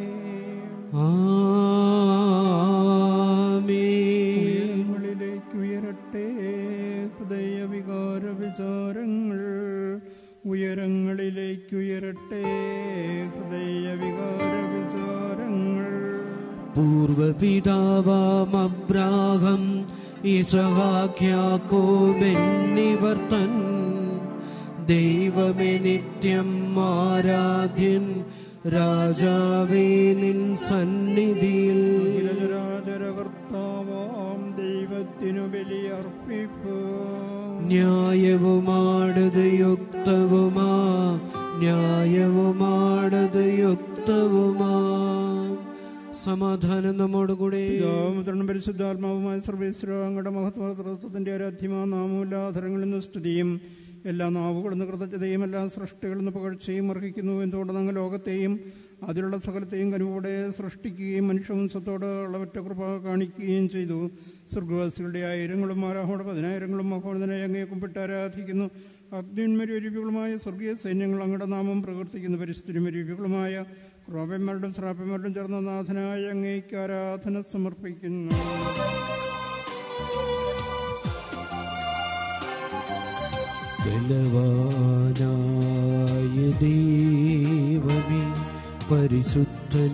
ആമേൻ ഉയരങ്ങളിലേക്ക് ഉയരട്ടെ ഹൃദയവികാര വിചാരങ്ങൾ ഉയരങ്ങളിലേക്ക് ഉയരട്ടെ ഹൃദയവികാര വിചാരങ്ങൾ പൂർവപിതാവാം അബ്രാഹം ഇസഹാക്യാക്കോബെന്നിവർ തൻ ദൈവമേ നിത്യം ആരാധ്യൻ രാജാവേ നിൻ സന്നിധിയിൽ കർത്താവാം ദൈവത്തിനു ബലിയർപ്പിപ്പ് ന്യായവുമാണത് യുക്തവുമാ ന്യായവുമാണത് യുക്തവുമാ സമാധാനം നമ്മോടുകൂടെ പിതാവും പരിശുദ്ധാത്മാവുമായ സർവേശ്വര അങ്ങയുടെ മഹത്വത്തിന്റെ ആരാധ്യമാ നാമൂലാധരങ്ങളിൽ നിന്ന് സ്തുതിയും എല്ലാ നാവുകളിൽ നിന്ന് കൃതജ്ഞതയും എല്ലാ സൃഷ്ടികളിൽ നിന്ന് പുകഴ്ചയും അർഹിക്കുന്നു എന്തുകൊണ്ട് അങ്ങ് ലോകത്തെയും അതിലുള്ള സകലത്തെയും കനുവോടെ സൃഷ്ടിക്കുകയും മനുഷ്യവംശത്തോട് ഉള്ളവറ്റ കൃപ കാണിക്കുകയും ചെയ്തു സ്വർഗവാസികളുടെ ആയിരങ്ങളും ആരാഹോടെ പതിനായിരങ്ങളും മഹോദനെ അങ്ങയെ കുമ്പിട്ട് ആരാധിക്കുന്നു അഗ്നിന്മരൂപികളുമായ സ്വർഗീയ സൈന്യങ്ങൾ അങ്ങയുടെ നാമം പ്രകീർത്തിക്കുന്നു പരിസ്ഥിതിമരൂപികളുമായ ക്രോപന്മാരുടെയും ശ്രാപ്പന്മാരുടെയും ചേർന്ന നാഥനായ അങ്ങേക്ക് ആരാധന സമർപ്പിക്കുന്നു ബലവാനായ ദൈവമേ പരിശുദ്ധൻ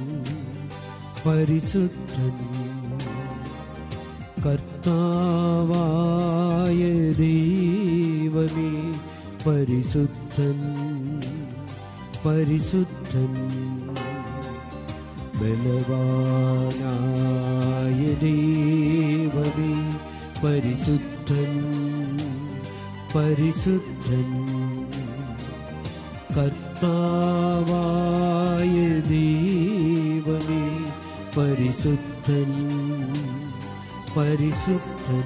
പരിശുദ്ധൻ കർത്താവായ ദൈവമേ പരിശുദ്ധൻ പരിശുദ്ധൻ ബലവാനായ ദൈവമേ പരിശുദ്ധൻ പരിശുദ്ധൻ കർത്താവായ ദൈവമേ പരിശുദ്ധൻ പരിശുദ്ധൻ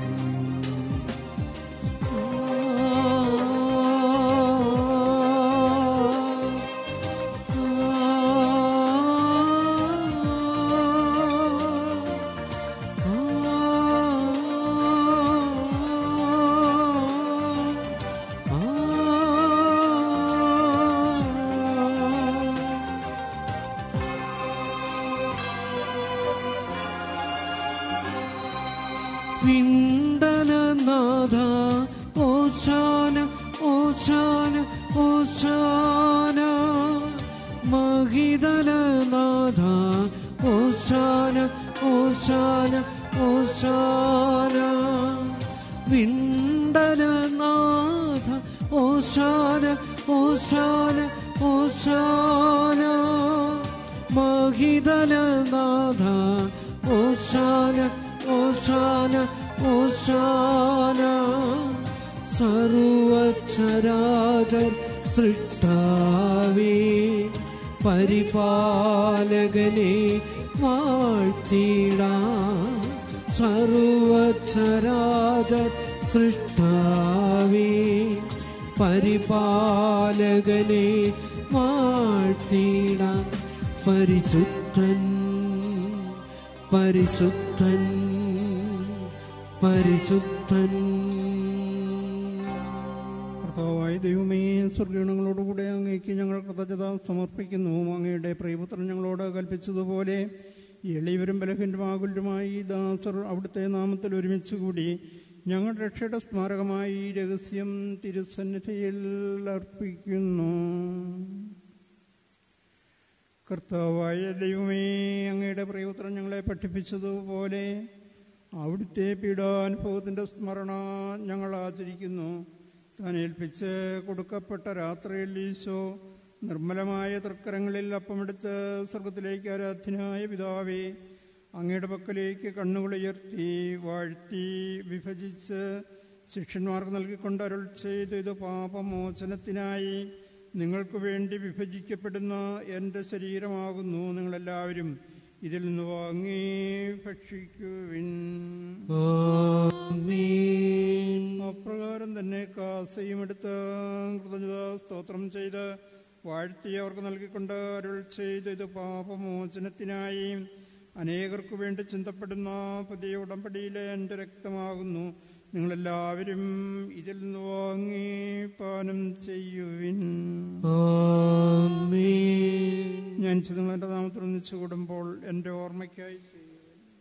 വിണ്ടലനാഥ ഓശാന ഓശാന ഓശാന മഹിതലനാഥ ഓശാന ഓശാന ഓശാന വിണ്ടലനാഥ ഓശാന ഓശാന ഓശാന മഹിതലനാഥ ഓശാന ഓശാന ഓശാന സർവചരാചർ സൃഷ്ടാവേ പരിപാലകനെ വാഴ്ത്തിട സർവചരാചർ സൃഷ്ടാവേ പരിപാലകനെ വാഴ്ത്തിട പരിശുദ്ധൻ പരിശുദ്ധൻ പരിശുദ്ധൻ കർത്താവായ ദൈവമേ സ്വർഗീണങ്ങളോടുകൂടെ അങ്ങേക്ക് ഞങ്ങൾ കൃതജ്ഞത സമർപ്പിക്കുന്നു അങ്ങയുടെ പ്രിയപുത്രൻ ഞങ്ങളോട് കൽപ്പിച്ചതുപോലെ എളിയവരും ബലഹീനമാകുലരുമായി ഈ ദാസർ അവിടുത്തെ നാമത്തിൽ ഒരുമിച്ച് കൂടി ഞങ്ങളുടെ രക്ഷയുടെ സ്മാരകമായി ഈ രഹസ്യം തിരുസന്നിധിയിൽ അർപ്പിക്കുന്നു കർത്താവായ ദൈവമേ അങ്ങയുടെ പ്രിയപുത്രൻ ഞങ്ങളെ പഠിപ്പിച്ചതുപോലെ അവിടുത്തെ പീഡാനുഭവത്തിൻ്റെ സ്മരണ ഞങ്ങൾ ആചരിക്കുന്നു താൻ ഏൽപ്പിച്ച് കൊടുക്കപ്പെട്ട രാത്രിയിൽ ഈശോ നിർമ്മലമായ തൃക്കരങ്ങളിൽ അപ്പമെടുത്ത് സ്വർഗത്തിലേക്ക് ആരാധ്യനായ പിതാവേ അങ്ങയുടെ പക്കലേക്ക് കണ്ണുകൾ ഉയർത്തി വാഴ്ത്തി വിഭജിച്ച് ശിഷ്യന്മാർക്ക് നൽകിക്കൊണ്ട് അരുൾ ചെയ്ത് ഇത് പാപമോചനത്തിനായി നിങ്ങൾക്ക് വേണ്ടി വിഭജിക്കപ്പെടുന്ന എൻ്റെ ശരീരമാകുന്നു നിങ്ങളെല്ലാവരും ഇതിൽ നിന്ന് വാങ്ങി ഭക്ഷിക്കുവിൻ ആമീൻ അപ്രകാരം തന്നെ കാസയും എടുത്ത് കൃതജ്ഞത സ്തോത്രം ചെയ്ത് വാഴ്ത്തി അവർക്ക് നൽകിക്കൊണ്ട് അരുൾ ചെയ്ത് ഇത് പാപമോചനത്തിനായി അനേകർക്ക് വേണ്ടി ചിന്തപ്പെടുന്ന പുതിയ ഉടമ്പടിയിലെ എൻ്റെ രക്തമാകുന്നു നിങ്ങളെല്ലാവരും ഇതിൽ നിന്ന് വാങ്ങി പാനം ചെയ്യുവിൻ ആമീൻ ഞാൻ ചിതങ്ങളുടെ നാമത്തിൽ ഒന്നിച്ചു കൂടുമ്പോൾ എൻ്റെ ഓർമ്മയ്ക്കായി ചെയ്യുവിൻ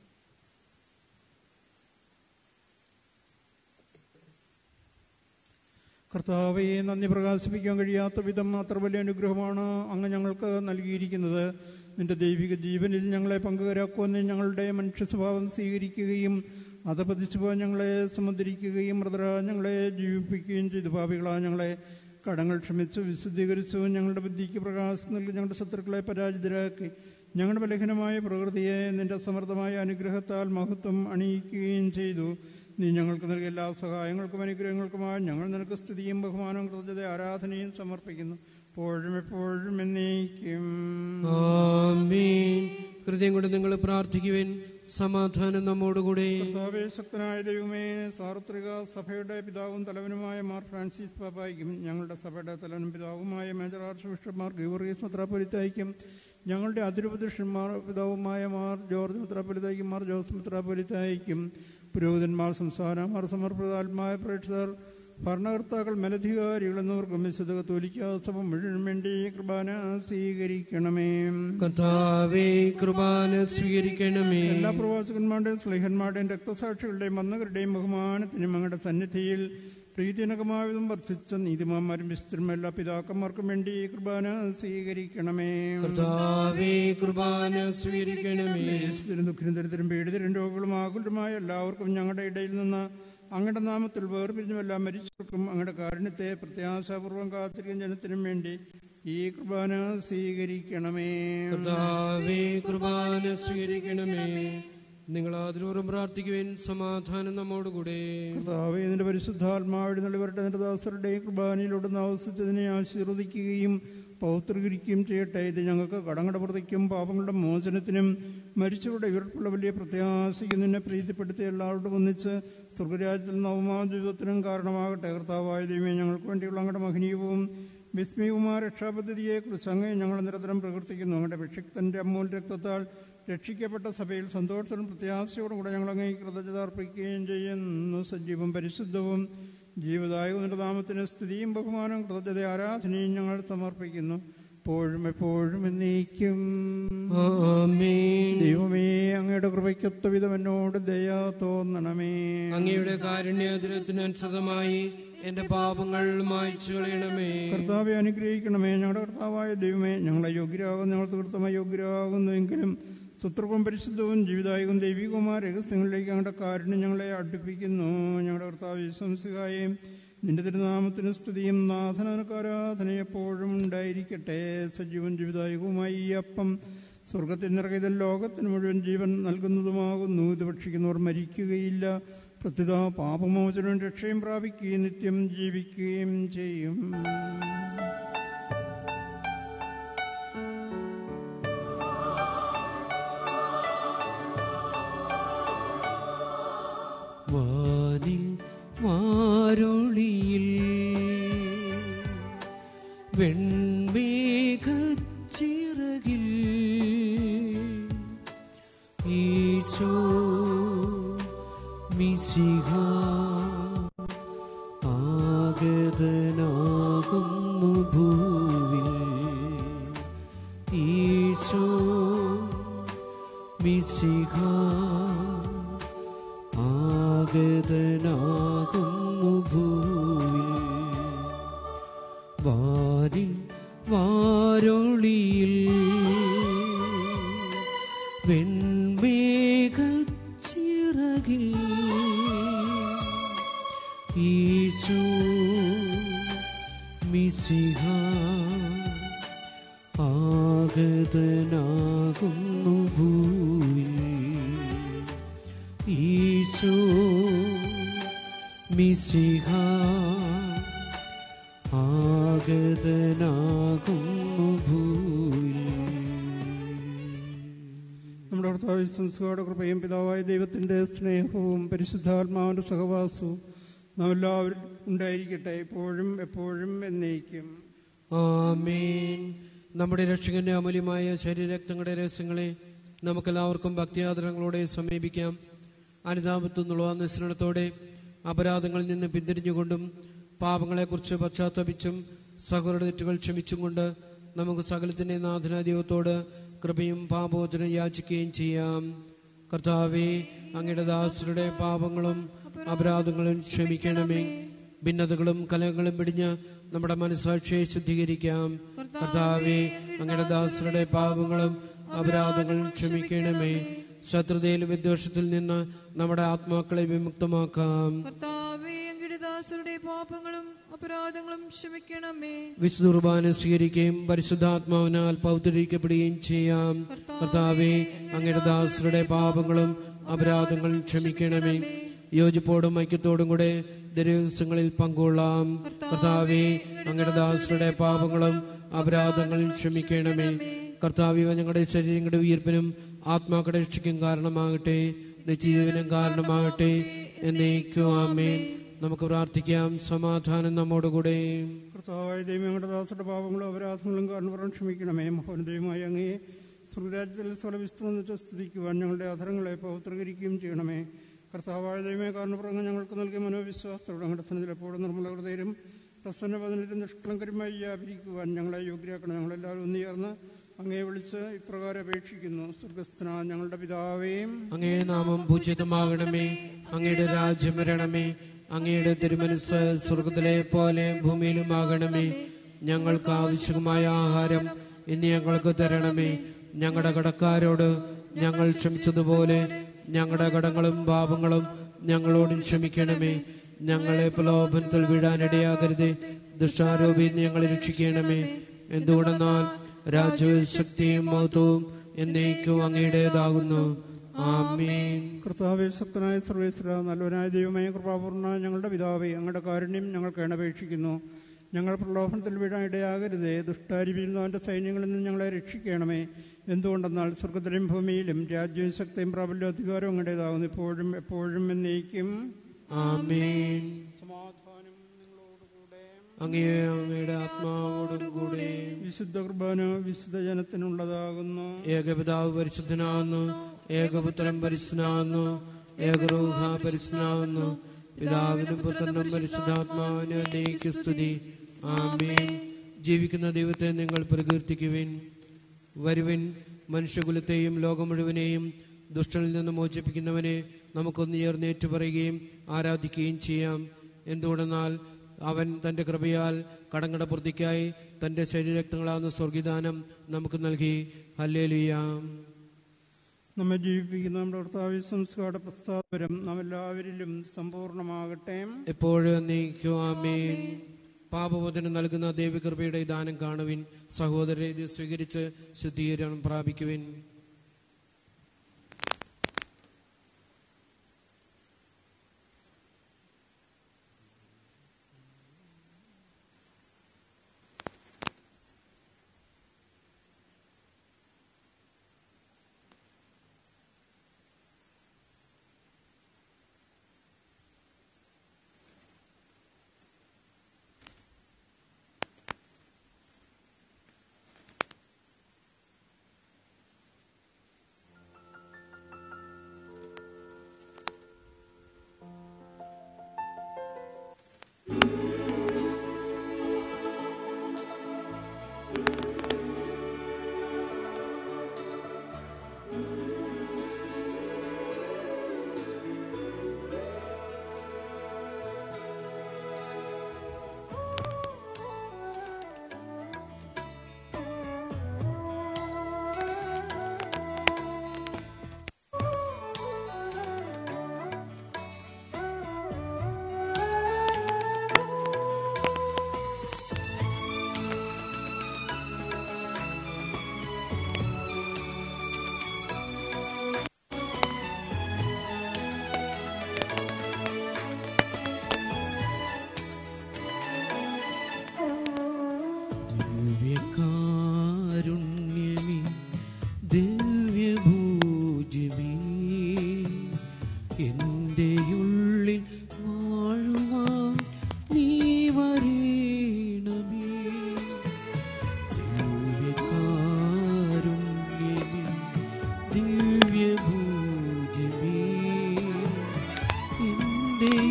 കർത്താവെ നന്ദി പ്രകാശിപ്പിക്കാൻ കഴിയാത്ത വിധം അത്ര വലിയ അനുഗ്രഹമാണ് അങ്ങ് ഞങ്ങൾക്ക് നൽകിയിരിക്കുന്നത് നിന്റെ ദൈവിക ജീവനിൽ ഞങ്ങളെ പങ്കുകരാക്കുമെന്ന് ഞങ്ങളുടെ മനുഷ്യ സ്വഭാവം സ്വീകരിക്കുകയും അധപതിച്ചു പോകാൻ ഞങ്ങളെ സമുദ്രിക്കുകയും മൃതര ഞങ്ങളെ ജീവിപ്പിക്കുകയും ചെയ്തു ഭാവികളാ ഞങ്ങളെ കടങ്ങൾ ക്ഷമിച്ചു വിശുദ്ധീകരിച്ചു ഞങ്ങളുടെ ബുദ്ധിക്ക് പ്രകാശം നൽകി ഞങ്ങളുടെ ശത്രുക്കളെ പരാജിതരാക്കി ഞങ്ങളുടെ ബലഹീനമായ പ്രകൃതിയെ നിന്റെ സമൃദ്ധമായ അനുഗ്രഹത്താൽ മഹത്വം അണിയിക്കുകയും ചെയ്തു നീ ഞങ്ങൾക്ക് നൽകിയ എല്ലാ സഹായങ്ങൾക്കും അനുഗ്രഹങ്ങൾക്കുമായി ഞങ്ങൾ നിനക്ക് സ്തുതിയും ബഹുമാനവും കൃതജ്ഞത ആരാധനയും സമർപ്പിക്കുന്നു എപ്പോഴും എപ്പോഴും എന്നേക്കും ആമീൻ ഹൃദയം കൊണ്ട് നിങ്ങൾ പ്രാർത്ഥിക്കുവിൻ സമാധാനം നമ്മോടുകൂടെ കർത്താവേ ശക്തനായ ദൈവമേ സാർവത്രിക സഭയുടെ പിതാവും തലവനുമായ മാർ ഫ്രാൻസിസ് പാപ്പായിക്കും ഞങ്ങളുടെ സഭയുടെ തലവനും പിതാവുമായ മേജർ ആർച്ച് ബിഷപ്പ്മാർ ഗീവർഗീസ് മെത്രാപ്പൊലിത്തായിക്കും ഞങ്ങളുടെ അതിരുപതിഷന്മാർ പിതാവുമായ മാർ ജോർജ് മെത്രാപ്പൊലിത്തായിക്കും മാർ ജോസ് മെത്രാപ്പൊലിത്തായിക്കും പുരോഹിതന്മാർ സംസ്ഥാനമാർ സമർപ്പിതാത്മായ പ്രേക്ഷകർ ഭരണകർത്താക്കൾ മേലധികാരികൾ എന്നിവർക്കും വിശുദ്ധ കത്തോലിക്ക സഭ മുഴുവൻ വേണ്ടി കൃപാന സ്വീകരിക്കണമേ കർത്താവേ കൃപാന സ്വീകരിക്കണമേ എല്ലാ പ്രവാചകന്മാരുടെയും സ്ലേഹന്മാരുടെയും രക്തസാക്ഷികളുടെയും വന്നവരുടെയും ബഹുമാനത്തിനും അങ്ങയുടെ സന്നിധിയിൽ പ്രീതിനകമായതും വർദ്ധിച്ച നീതിമാന്മാരും വിശുദ്ധരും എല്ലാ പിതാക്കന്മാർക്കും വേണ്ടി ഈ കുർബാന സ്വീകരിക്കണമേ കർത്താവേ കൃപാന സ്വീകരിക്കണമേ ദേശത്തിനും ദുഃഖിനും ദരിദ്രം പീഡിതരും രോഗികളും ആകുലരുമായ എല്ലാവർക്കും ഞങ്ങളുടെ ഇടയിൽ നിന്ന് അങ്ങയുടെ നാമത്തിൽ വേർപിരിഞ്ഞുമെല്ലാം മരിച്ചവർക്കും അങ്ങയുടെ കാരുണ്യത്തെ പ്രത്യാശാപൂർവം കാത്തിരിക്കുന്ന ജനത്തിനും വേണ്ടി ഈ കുർബാന സ്വീകരിക്കണമേ കർത്താവേ കൃപാന സ്വീകരിക്കണമേ നിങ്ങൾ ആദരവോറും പ്രാർത്ഥിക്കുവിൻ സമാധാനം നമ്മോടുകൂടെ കർത്താവേ നിന്റെ പരിശുദ്ധാത്മാവിടെ നിലവരുടെ നിന്റെ ദാസരുടെയും കുർബാനയിലൂടെ ആവസിച്ചതിനെ ആശീർവദിക്കുകയും പൗത്രീകരിക്കുകയും ചെയ്യട്ടെ ഇത് ഞങ്ങൾക്ക് കടങ്ങളുടെ പ്രതിക്കും പാപങ്ങളുടെ മോചനത്തിനും മരിച്ചവരുടെ ഉയർപ്പുള്ള വലിയ പ്രത്യാശയ്ക്ക് നിന്നെ പ്രീതിപ്പെടുത്തി എല്ലാവരോടും ഒന്നിച്ച് സ്വർഗരാജ്യത്തിൽ നവമാ ജീവിതത്തിനും കാരണമാകട്ടെ കർത്താവായ ദൈവമേ ഞങ്ങൾക്ക് വേണ്ടിയുള്ള അങ്ങയുടെ മഹനീയവും വിസ്മയവുമായ രക്ഷാപദ്ധതിയെക്കുറിച്ച് അങ്ങേ ഞങ്ങൾ നിരന്തരം പ്രകീർത്തിക്കുന്നു അങ്ങയുടെ വിക്ഷിക്തന്റെ അമ്മൂൽ രക്തത്താൽ രക്ഷിക്കപ്പെട്ട സഭയിൽ സന്തോഷത്തോടും പ്രത്യാശയോടും കൂടെ ഞങ്ങൾ അങ്ങേ കൃതജ്ഞത അർപ്പിക്കുകയും ചെയ്യുന്നു സജീവം പരിശുദ്ധവും ജീവദായകവും നിന്റെ നാമത്തിന് സ്തുതിയും ബഹുമാനവും കൃതജ്ഞത ആരാധനയും ഞങ്ങൾ സമർപ്പിക്കുന്നു എപ്പോഴും എപ്പോഴും എന്നേക്കും ആമേൻ ദൈവമേ അങ്ങയുടെ കൃപയ്ക്കൊത്ത വിധം എന്നോട് ദയ തോന്നണമേ അങ്ങയുടെ കാരുണ്യാതിരത്തിനനുസൃതമായി എന്റെ പാപങ്ങൾ മായ്ച്ചു കളയണമേ കർത്താവെ അനുഗ്രഹിക്കണമേ ഞങ്ങളുടെ കർത്താവായ ദൈവമേ ഞങ്ങളെ യോഗ്യരാകും ഞങ്ങൾ തീർത്ഥമായി യോഗ്യരാകുന്നുവെങ്കിലും സുത്രവും പരിശുദ്ധവും ജീവിതായകവും ദൈവികവുമായ രഹസ്യങ്ങളിലേക്ക് ഞങ്ങളുടെ കാരുണ്യം ഞങ്ങളെ അടുപ്പിക്കുന്നു ഞങ്ങളുടെ കർത്താവ് വിശ്വംസികായും നിന്റെ തിരുനാമത്തിന് സ്തുതിയും നാഥനക്ക് ആരാധന എപ്പോഴും ഉണ്ടായിരിക്കട്ടെ സജീവൻ ജീവിതായകവുമായി ഈ അപ്പം സ്വർഗത്തിൽ നിറകിയത് ലോകത്തിന് മുഴുവൻ ജീവൻ നൽകുന്നതുമാകുന്നു ഇത് ഭക്ഷിക്കുന്നവർ മരിക്കുകയില്ല പ്രത്യുത പാപമോചനവും രക്ഷയും പ്രാപിക്കുകയും നിത്യം ജീവിക്കുകയും ചെയ്യും വാനിൽ വാരുളിയിൽ വെൺമേഘച്ചിറകിൽ ഈശോ മിശിഹ ആഗതനാകുന്നു ഭൂവിൽ ഈശോ മിശിഹ ആഗതനാകുന്നു ഭൂവിൽ വാരിൽ വാരൊളിയിൽ വെൺമേഘച്ചിറകിൽ ഈശോ മിശിഹ ആഗതനാകുന്നു ഭൂവിൽ ഈശോ മിശിഹ ആഗതനാകുന്നു ഭൂവിൽ നമ്മുടെ കർത്താവ് സംസ്കാര കൃപയും പിതാവായ ദൈവത്തിൻ്റെ സ്നേഹവും പരിശുദ്ധാത്മാവിൻ്റെ സഹവാസവും നാം എല്ലാവരും ഉണ്ടായിരിക്കട്ടെ എപ്പോഴും എപ്പോഴും എന്നേക്കും ആമേൻ നമ്മുടെ രക്ഷകന്റെ അമൂല്യമായ ശരീരരക്തങ്ങളുടെ രഹസ്യങ്ങളെ നമുക്കെല്ലാവർക്കും ഭക്തിയാദരങ്ങളോടെ സമീപിക്കാം അനുതാപത്തുന്നുള്ള നിസ്രണത്തോടെ അപരാധങ്ങളിൽ നിന്ന് പിന്തിരിഞ്ഞുകൊണ്ടും പാപങ്ങളെക്കുറിച്ച് പശ്ചാത്തപിച്ചും സഹോദര തെറ്റുകൾ ക്ഷമിച്ചും കൊണ്ട് നമുക്ക് സകലത്തിന്റെ നാഥന ദൈവത്തോട് കൃപയും പാപോചനം യാചിക്കുകയും ചെയ്യാം കർത്താവെ അങ്ങയുടെ ദാസരുടെ പാപങ്ങളും അപരാധങ്ങളും ക്ഷമിക്കണമേ ഭിന്നതകളും കലഹങ്ങളും പിടിഞ്ഞ് നമ്മുടെ മനസ്സാക്ഷിയെ ശുദ്ധീകരിക്കാം കർത്താവെ അങ്ങയുടെ ദാസരുടെ പാപങ്ങളും അപരാധങ്ങളും ക്ഷമിക്കണമേ ശത്രുതയിലും വിദ്വേഷത്തിൽ നിന്ന് നമ്മുടെ ആത്മാക്കളെ വിമുക്തമാക്കാം കർത്താവേ അങ്ങയുടെ ദാസരുടെ പാപങ്ങളും അപരാധങ്ങളും ക്ഷമിക്കണമേ വിശുദ്ധ കുർബാന സ്വീകരിക്കുകയും പരിശുദ്ധാത്മാവിനാൽ പൗത്രീകരിക്കപ്പെടുകയും ചെയ്യാം കർത്താവെ അങ്ങയുടെ ദാസരുടെ പാപങ്ങളും അപരാധങ്ങളും ക്ഷമിക്കണമേ യോജിപ്പോടും ഐക്യത്തോടും കൂടെ ദൈവങ്ങളിൽ പങ്കുകൊള്ളാം കർത്താവെ അങ്ങയുടെ ദാസരുടെ പാപങ്ങളും അപരാധങ്ങളും ക്ഷമിക്കണമേ കർത്താവ് ഇവ ഞങ്ങളുടെ ശരീരങ്ങളുടെ ഉയർപ്പിനും ആത്മാക്കളുടെ രക്ഷയ്ക്കും കാരണമാകട്ടെ നിത്യജീവനും കാരണമാകട്ടെ എന്നേക്കും ആമേൻ നമുക്ക് പ്രാർത്ഥിക്കാം സമാധാനം നമ്മോടുകൂടെ കർത്താവായ ദൈവം ഞങ്ങളുടെ ദാസരുടെ പാപങ്ങളും അപരാധങ്ങളും കാരണപുറം ക്ഷമിക്കണമേ മഹോന്നതയുമായ അങ്ങേ സ്വർഗരാജ്യത്തിൽ സ്വലവിസ്തം വെച്ച് സ്തുതിക്കുവാൻ ഞങ്ങളുടെ അധരങ്ങളെ പൗത്രീകരിക്കുകയും ചെയ്യണമേ കർത്താവായ ദൈവമേ കാരണപുറങ്ങൾ ഞങ്ങൾക്ക് നൽകിയ മനോവിശ്വാസത്തോടെ ഞങ്ങളുടെ സന്നിധിയിൽ എപ്പോഴും നിർമ്മല ഹൃദയരും പ്രസന്ന പതിനെട്ടും നിഷ്കളങ്കരുമായി വ്യാപരിക്കുവാൻ ഞങ്ങളെ യോഗ്യരാക്കണം ഞങ്ങളെല്ലാവരും ഒന്നുചേർന്ന് അങ്ങേ വിളിച്ച് ഇപ്രകാരം അപേക്ഷിക്കുന്നു സ്വർഗസ്ഥന ഞങ്ങളുടെ പിതാവേയും അങ്ങയുടെ നാമം പൂജിതമാകണമേ അങ്ങയുടെ രാജ്യം വരണമേ അങ്ങയുടെ തിരുമനസ് സ്വർഗത്തിലെ പോലെ ഭൂമിയിലുമാകണമേ ഞങ്ങൾക്ക് ആവശ്യമായ ആഹാരം ഇനി ഞങ്ങൾക്ക് തരണമേ ഞങ്ങളുടെ കടക്കാരോട് ഞങ്ങൾ ക്ഷമിച്ചതുപോലെ ഞങ്ങളുടെ കടങ്ങളും പാപങ്ങളും ഞങ്ങളോടും ക്ഷമിക്കണമേ ഞങ്ങളെ പ്രലോഭനത്തിൽ വീഴാനിടയാകരുതേ ദുഷ്ടാരോപിയിൽ ഞങ്ങളെ രക്ഷിക്കണമേ എന്തുകൊണ്ടെന്നാൽ രാജ്യവും ശക്തിയും മഹത്വവും എന്നേക്കും അങ്ങയുടേതാകുന്നു ആമേൻ കർത്താവെ ശക്തനായ സർവേശ്വര നല്ലവനായ ദൈവമായ കൃപാപൂർണ്ണ ഞങ്ങളുടെ പിതാവേ അങ്ങയുടെ കാരുണ്യം ഞങ്ങൾക്ക് അപേക്ഷിക്കുന്നു ഞങ്ങൾ പ്രലോഭനത്തിൽ വീഴാൻ ഇടയാകരുതേ ദുഷ്ടാരിവിയിൽ നിന്ന് അവൻ്റെ സൈന്യങ്ങളിൽ നിന്ന് ഞങ്ങളെ രക്ഷിക്കണമേ എന്തുകൊണ്ടെന്നാൽ സ്വർഗത്തിലും ഭൂമിയിലും രാജ്യവും ശക്തിയും പ്രാബല്യം അധികാരവും അങ്ങടേതാകുന്നു ഇപ്പോഴും എപ്പോഴും എന്നേക്കും ആമേൻ സമാധാനം നിങ്ങളോടുകൂടെ അങ്ങേ അങ്ങയുടെ ആത്മാവോടും കൂടെ വിശുദ്ധ കുർബാന വിശുദ്ധ ജനത്തിനുള്ളതാകുന്നു ഏകപിതാവ് പരിശുദ്ധനാവുന്നു ഏകപുത്രൻ പരിശുദ്ധനാവുന്നു ഏകരൂഹ പരിശുദ്ധനാവുന്നു പിതാവിനും പുത്രനും പരിശുദ്ധാത്മാവിന് എന്നേക്ക് സ്തുതി ആമേൻ ജീവിക്കുന്ന ദൈവത്തെ നിങ്ങൾ പ്രകീർത്തിക്കുവിൻ വരുവിൻ മനുഷ്യകുലത്തെയും ലോകം മുഴുവനെയും ദുഷ്ടനിൽ നിന്ന് മോചിപ്പിക്കുന്നവനെ നമുക്കൊന്ന് ചേർന്ന് ഏറ്റുപറയുകയും ആരാധിക്കുകയും ചെയ്യാം എന്തുകൊണ്ടെന്നാൽ അവൻ തന്റെ കൃപയാൽ കടങ്ങട പൂർത്തിക്കായി തന്റെ ശരീരക്തങ്ങളാകുന്ന സ്വർഗിദാനം നമുക്ക് നൽകി ഹല്ലേലുയാം നമ്മെ ജീവിപ്പിക്കുന്ന നമ്മുടെ കർത്താവ് സംസ്കാര പ്രസ്താവരം നാം എല്ലാവരിലും സമ്പൂർണ്ണമാകട്ടെ എപ്പോഴും നീക്കും ആമേൻ പാപമോചനം നൽകുന്ന ദേവികൃപയുടെ ഈ ദാനം കാണുവിൻ സഹോദരരെ ഇത് സ്വീകരിച്ച് ശുദ്ധീകരണം പ്രാപിക്കുവിൻ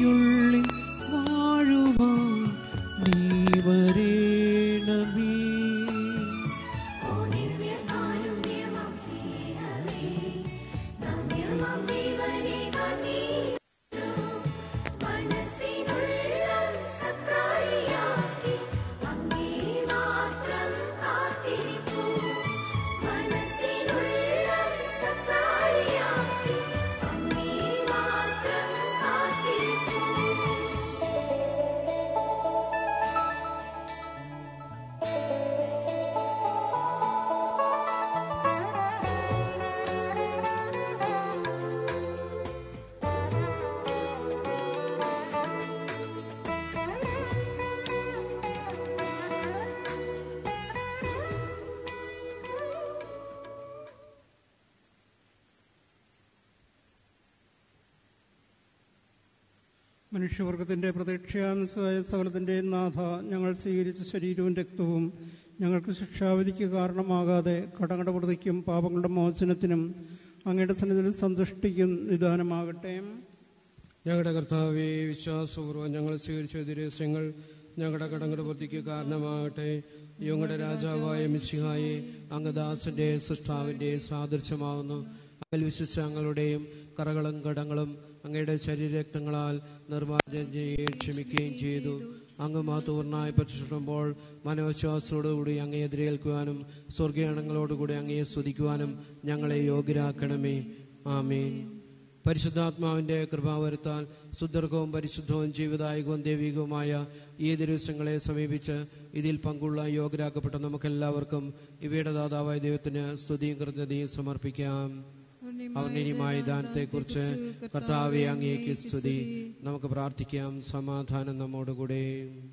നീയുള്ളിൽ വാഴുവാൻ നീ വരേണമേ മനുഷ്യവർഗത്തിൻ്റെ പ്രതീക്ഷയാനുസമായ സകലത്തിൻ്റെ നാഥ ഞങ്ങൾ സ്വീകരിച്ച ശരീരവും രക്തവും ഞങ്ങൾക്ക് ശിക്ഷാവിധിക്ക് കാരണമാകാതെ കടങ്ങളുടെ പ്രതിക്കും പാപങ്ങളുടെ മോചനത്തിനും അങ്ങയുടെ സന്നിധിയിൽ സന്തുഷ്ടിക്കും നിദാനമാകട്ടെ ഞങ്ങളുടെ കർത്താവെ വിശ്വാസപൂർവ്വം ഞങ്ങൾ സ്വീകരിച്ച രഹസ്യങ്ങൾ ഞങ്ങളുടെ കടങ്ങളുടെ വൃത്തിക്ക് കാരണമാകട്ടെ ഞങ്ങളുടെ രാജാവായ മിശിഹായെ അംഗദാസന്റെ സൃഷ്ടാവിന്റെ സാദൃശ്യമാകുന്നു അകൽ വിശ്വസിച്ച ഞങ്ങളുടെയും കറകളും കടങ്ങളും അങ്ങയുടെ ശരീരരക്തങ്ങളാൽ നിർമ്മാർജ്ജനം ചെയ്യുകയും ക്ഷമിക്കുകയും ചെയ്തു അങ്ങ് മാതൂർണായി പ്രത്യക്ഷപ്പെടുമ്പോൾ മനോവിശ്വാസത്തോടുകൂടി അങ്ങയെ എതിരേൽക്കുവാനും സ്വർഗീയണങ്ങളോടുകൂടി അങ്ങയെ സ്തുതിക്കുവാനും ഞങ്ങളെ യോഗ്യരാക്കണമേ ആമേൻ പരിശുദ്ധാത്മാവിന്റെ കൃപാവരുത്താൽ സുദീർഘവും പരിശുദ്ധവും ജീവിതായകവും ദൈവികവുമായ ഈ ദിവസങ്ങളെ സമീപിച്ച് ഇതിൽ പങ്കുള്ള യോഗ്യരാക്കപ്പെട്ട നമുക്കെല്ലാവർക്കും ഇവയുടെ ദാതാവായ ദൈവത്തിന് സ്തുതിയും കൃതജ്ഞതയും സമർപ്പിക്കാം അവർണിനിമായ ദാനത്തെക്കുറിച്ച് കർത്താവെ അങ്ങേക്ക് സ്തുതി നമുക്ക് പ്രാർത്ഥിക്കാം സമാധാനം നമ്മോടുകൂടെ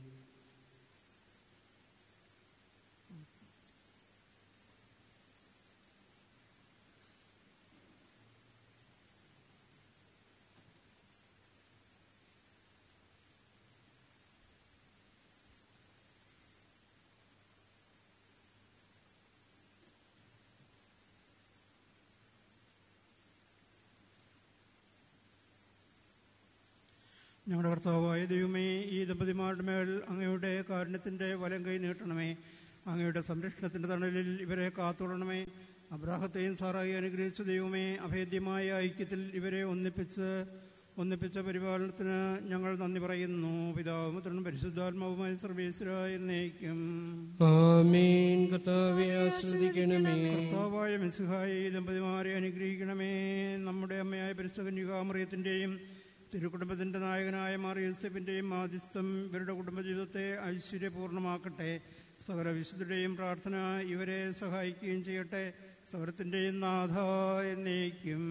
ഞങ്ങളുടെ കർത്താവായ ദൈവമേ ഈ ദമ്പതിമാരുടെ മേൽ അങ്ങയുടെ കാരുണ്യത്തിൻ്റെ വലം കൈ നീട്ടണമേ അങ്ങയുടെ സംരക്ഷണത്തിൻ്റെ തണലിൽ ഇവരെ കാത്തുകൊള്ളണമേ അബ്രാഹത്തെയും സാറായി അനുഗ്രഹിച്ച ദൈവമേ അഭേദ്യമായ ഐക്യത്തിൽ ഇവരെ ഒന്നിപ്പിച്ച് ഒന്നിപ്പിച്ച പരിപാലനത്തിന് ഞങ്ങൾ നന്ദി പറയുന്നു പിതാവും പുത്രനും പരിശുദ്ധാത്മാവുമായി സർവീശ്വരായി നയിക്കും ആമേൻ കർത്താവെ ആശ്രദിക്കണമേ കർത്താവായ മെസ്സിഹായി ഈ ദമ്പതിമാരെ അനുഗ്രഹിക്കണമേ നമ്മുടെ അമ്മയായ പരിശുദ്ധന്യുകാമറിയത്തിൻ്റെയും തിരുക്കുടുംബത്തിൻ്റെ നായകനായ മാറിയസെഫിൻ്റെയും മാധ്യസ്ഥം ഇവരുടെ കുടുംബജീവിതത്തെ ഐശ്വര്യപൂർണ്ണമാക്കട്ടെ സകല വിശുദ്ധരുടെയും പ്രാർത്ഥന ഇവരെ സഹായിക്കുകയും ചെയ്യട്ടെ സകലത്തിൻ്റെയും നാഥ എന്നേക്കും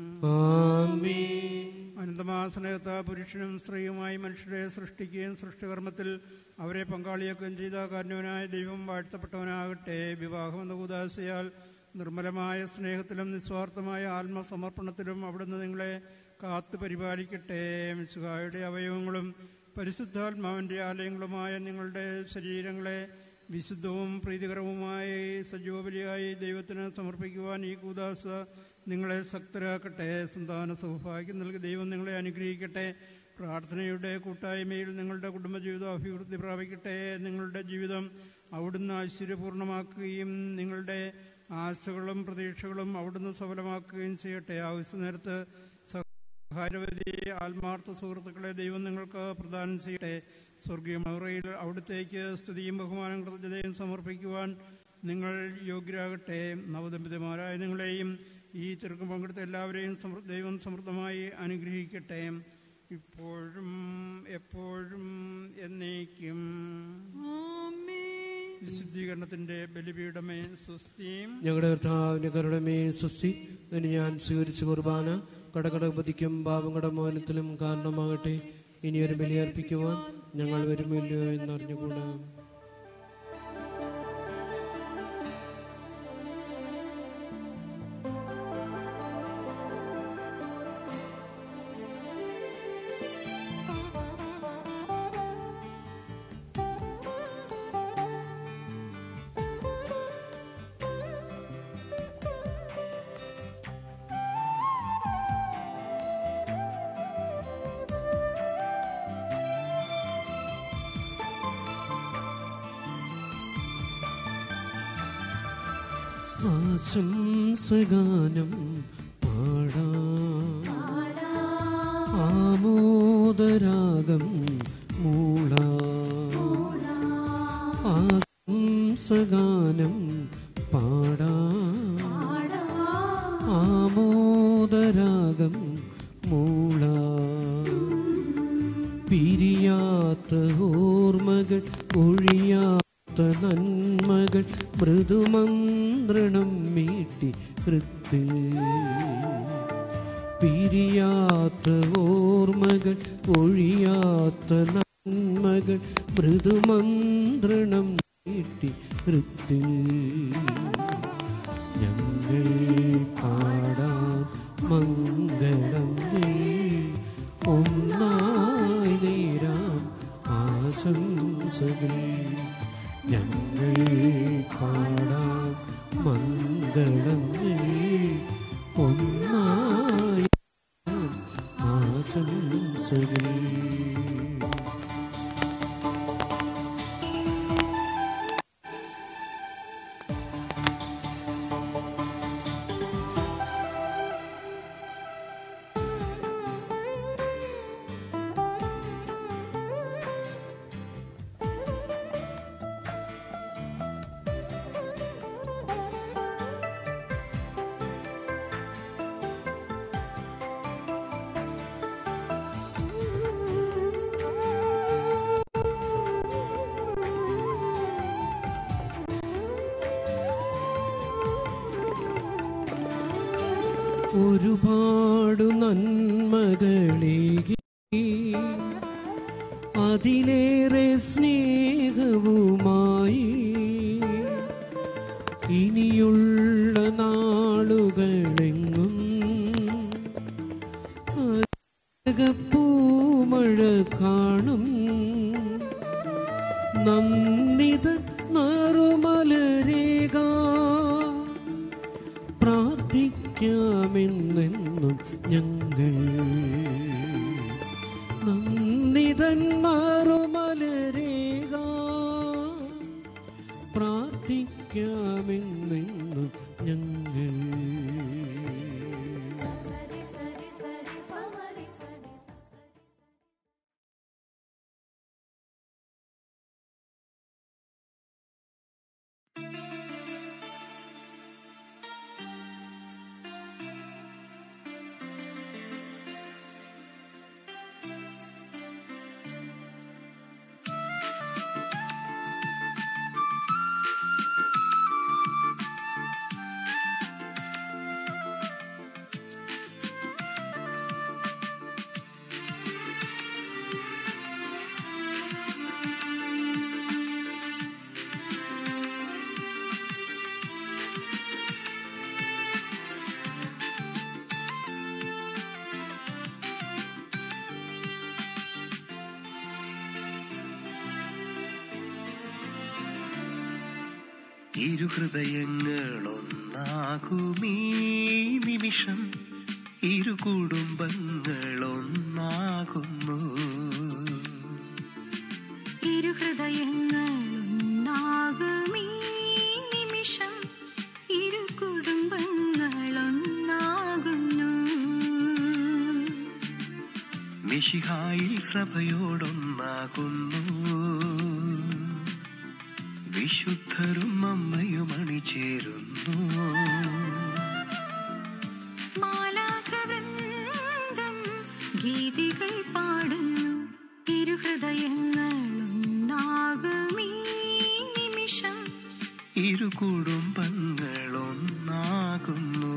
ആമേൻ അനന്തമാ സ്നേഹത്ത പുരുഷനും സ്ത്രീയുമായി മനുഷ്യരെ സൃഷ്ടിക്കുകയും സൃഷ്ടികർമ്മത്തിൽ അവരെ പങ്കാളിയാക്കുകയും ചെയ്ത കാരണവനായ ദൈവം വാഴ്ത്തപ്പെട്ടവനാകട്ടെ വിവാഹം എന്ന ഉദാശയാൽ നിർമ്മലമായ സ്നേഹത്തിലും നിസ്വാർത്ഥമായ ആത്മസമർപ്പണത്തിലും അവിടുന്ന് നിങ്ങളെ കാത്തു പരിപാലിക്കട്ടെ മിസുഹായുടെ അവയവങ്ങളും പരിശുദ്ധാത്മാവിൻ്റെ ആലയങ്ങളുമായ നിങ്ങളുടെ ശരീരങ്ങളെ വിശുദ്ധവും പ്രീതികരവുമായി സജീവബലിയായി ദൈവത്തിന് സമർപ്പിക്കുവാൻ ഈ കൂദാസ നിങ്ങളെ ശക്തരാക്കട്ടെ സന്താന സൗഭാഗ്യം നൽകി ദൈവം നിങ്ങളെ അനുഗ്രഹിക്കട്ടെ പ്രാർത്ഥനയുടെ കൂട്ടായ്മയിൽ നിങ്ങളുടെ കുടുംബജീവിതം അഭിവൃദ്ധി പ്രാപിക്കട്ടെ നിങ്ങളുടെ ജീവിതം അവിടുന്ന് ഐശ്വര്യപൂർണ്ണമാക്കുകയും നിങ്ങളുടെ ആശകളും പ്രതീക്ഷകളും അവിടുന്ന് സഫലമാക്കുകയും ചെയ്യട്ടെ ആവശ്യ നേരത്ത് സഹാരവതി ആത്മാർത്ഥ സുഹൃത്തുക്കളെ ദൈവം നിങ്ങൾക്ക് പ്രദാനം ചെയ്യട്ടെ സ്വർഗീയ മൗറയിൽ അവിടുത്തേക്ക് സ്തുതിയും ബഹുമാനം കൃതജ്ഞതയും സമർപ്പിക്കുവാൻ നിങ്ങൾ യോഗ്യരാകട്ടെ നവദമ്പതിമാരായ നിങ്ങളെയും ഈ തിരക്കും പങ്കെടുത്ത എല്ലാവരെയും സമൃ- ദൈവം സമൃദ്ധമായി അനുഗ്രഹിക്കട്ടെ ഇപ്പോഴും എപ്പോഴും എന്നേക്കും ആമേൻ വിശുദ്ധീകരണത്തിന്റെ ബലിപീഠമേ സുസ്ഥിയും ഞങ്ങളുടെ കർത്താവിന്റെ കരുണമേ സ്വസ്തി ഇനി ഞാൻ സ്വീകരിച്ച കുർബാന കടകടപതിക്കും പാപങ്ങളുടെ മോനത്തിലും കാരണമാകട്ടെ ഇനി ഒരു ബലിയർപ്പിക്കുവാൻ ഞങ്ങൾ വരുമില്ലയോ എന്നറിഞ്ഞുകൂടാ ആശംസഗാനം പാടാം ആമോദരാഗം മൂളാം ആശംസഗാനം പാടാം ആമോദരാഗം മൂളാം പിരിയാത്ത ഓർമ്മകൾ ഒഴിയാത്ത നന്മകൾ മൃദുമന്ത്രണം മീട്ടി കൃത്തിൽ പിരിയാത്ത ഓർമ്മകൾ ഒഴിയാത്ത നന്മകൾ മൃദുമന്ത്രണം നീട്ടി കൃത്തിൽ ഞങ്ങൾ പാടാം മംഗളങ്ങൾ ഒന്നായി നേരാം ആശംസകൾ ഞങ്ങൾ പാടാം മംഗളങ്ങൾ ഒന്നായി നേരാം ആശംസകൾ ഒരുപാടു നന്മകളേകി അതിലേറെ സ്നേഹവുമായി ഇനിയുള്ള നാളുകളെങ്ങും പൂമഴ കാണും നന്ദിത നറുമലരേക പ്രാർത്ഥിക്കാമെന്നെന്നും ഞങ്ങൾ നന്ദിതൻ മറുമലരേക പ്രാർത്ഥിക്കാമെന്നെന്നും ഞങ്ങൾ ഇരുഹൃദയങ്ങളൊന്നാകുമീ നിമിഷം ഇരു കുടുംബങ്ങളൊന്നാകുന്നു ഇരുഹൃദയങ്ങളൊന്നാകുമീ നിമിഷം ഇരു കുടുംബങ്ങളൊന്നാകുന്നു മിശിഹായിൽ സഭയോടൊന്നാകുന്നു വിശുദ്ധരും അമ്മയും അണിചേരുന്നു മാലാഖവൃന്ദം ഗീതികൾ പാടുന്നു ഇരുഹൃദയങ്ങളൊന്നാകുമീ നിമിഷം ഇരു കുടുംബങ്ങളൊന്നാകുന്നു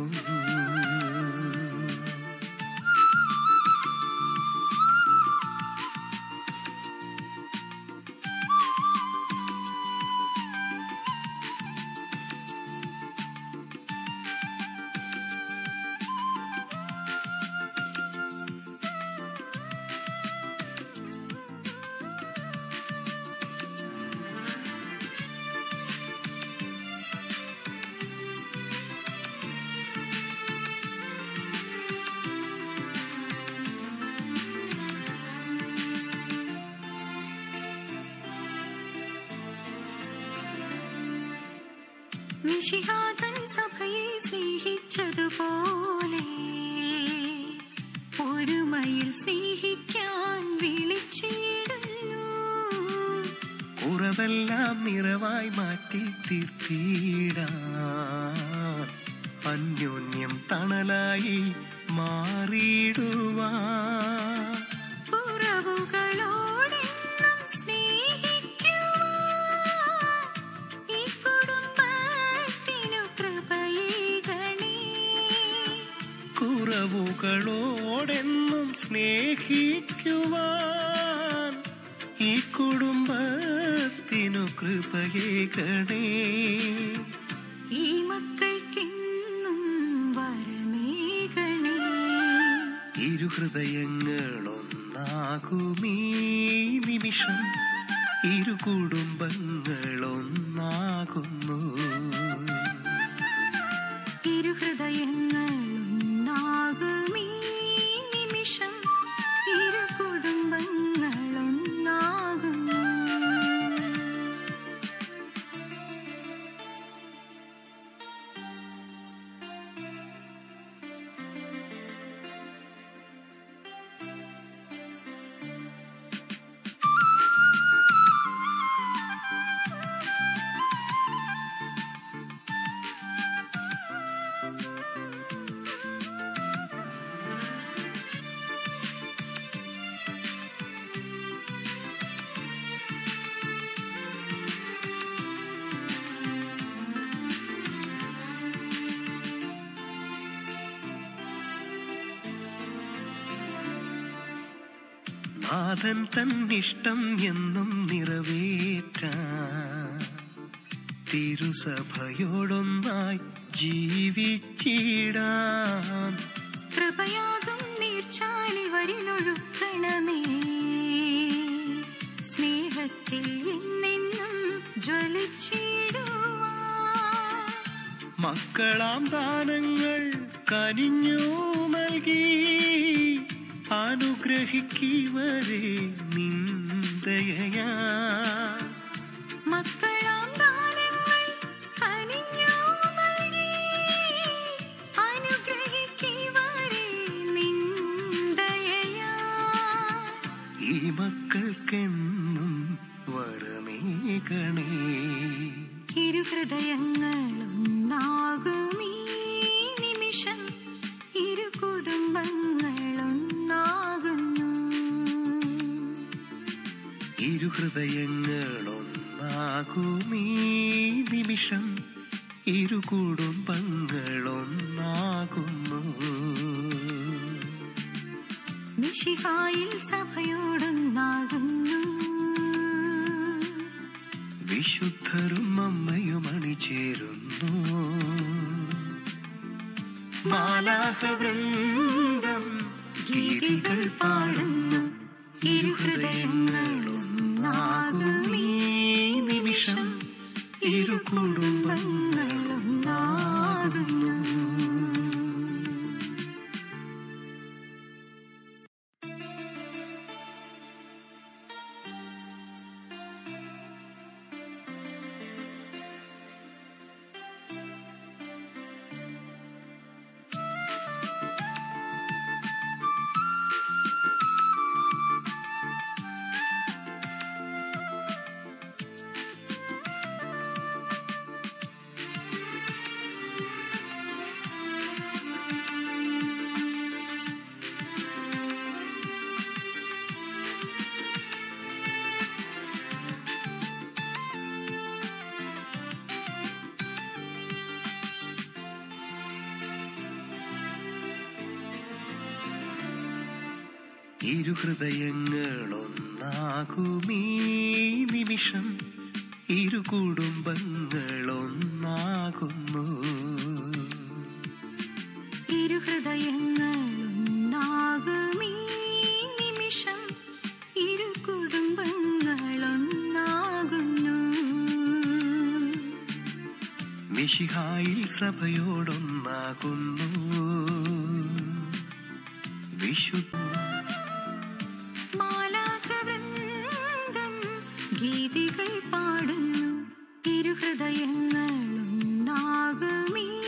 മിശിഹാതൻ സഭയെ സ്നേഹിച്ചതുപോലെ ഒരുമയിൽ സ്നേഹിക്കാൻ വിളിച്ചിടുന്നു കുറവെല്ലാം നിറവായി മാറ്റി തീർത്തിടാൻ അന്യോന്യം തണലായി മാറിയിടുവാൻ കുറവുകളോടെന്നും സ്നേഹിക്കുവാൻ ഈ കുടുംബത്തിനു കൃപയേകണേ കുറവുകളോടെന്നും സ്നേഹിക്കുവാൻ ഈ കുടുംബത്തിനു കൃപയേകണേ ഈ മക്കൾക്കെന്നും വരമേകണേ ഇരുഹൃദയങ്ങളൊന്നാകുമീ നിമിഷം ഇരു കുടുംബങ്ങളൊന്നാകുന്നു ഇരുഹൃദയങ്ങളൊന്നാകുമീ നിമിഷം ഇരു കുടുംബങ്ങളൊന്നാകുന്നു നാഥൻ തന്നിഷ്ടം എന്നും നിറവേറ്റാൻ തിരുസഭയോടൊന്നായി ജീവിച്ചിടാൻ കൃപയാകും നീർച്ചാലി വരിലൊഴുക്കണമേ സ്നേഹത്തിൽ എന്നെന്നും ജ്വലിച്ചിടുവാൻ മക്കളാം ദാനങ്ങൾ കനിഞ്ഞു നൽകി അനുഗ്രഹിക്കുവരെ നിന്ദയാ മക്കളാം ദാനങ്ങൾ കനിഞ്ഞു നൽകി അനുഗ്രഹിക്കുവരെ നിന്ദയയാ ഈ മക്കൾക്കെന്നും വരമേകണേ ഇരുഹൃദയങ്ങളൊന്നാകുമീ നിമിഷം ഇരു കുടുംബങ്ങളൊന്നാകുന്നു ഇരുഹൃദയങ്ങളൊന്നാകുമീ നിമിഷം ഇരു കുടുംബങ്ങളൊന്നാകുന്നു മിശിഹായിൽ സഭയോടൊന്നാകുന്നു വിശുദ്ധരും അമ്മയും അണിചേരുന്നു മാലാഹവൃന്ദം ഗീതികൾ പാടുന്നു ഇരുഹൃദയങ്ങളൊന്നാകുമീ നിമിഷം ഇരു കുടുംബങ്ങളൊന്നാകുന്നു ഇരുഹൃദയങ്ങളൊന്നാകുമീ നിമിഷം ഇരു കുടുംബങ്ങളൊന്നാകുന്നു ഇരുഹൃദയങ്ങളൊന്നാകുമീ നിമിഷം ഇരു കുടുംബങ്ങളൊന്നാകുന്നു മിശിഹായിൽ സഭയോടൊന്നാകുന്നു വിശുദ്ധ മാലാഖവൃന്ദം ഗീതികൾ പാടുന്നു ഇരുഹൃദയങ്ങളൊന്നാകുമീ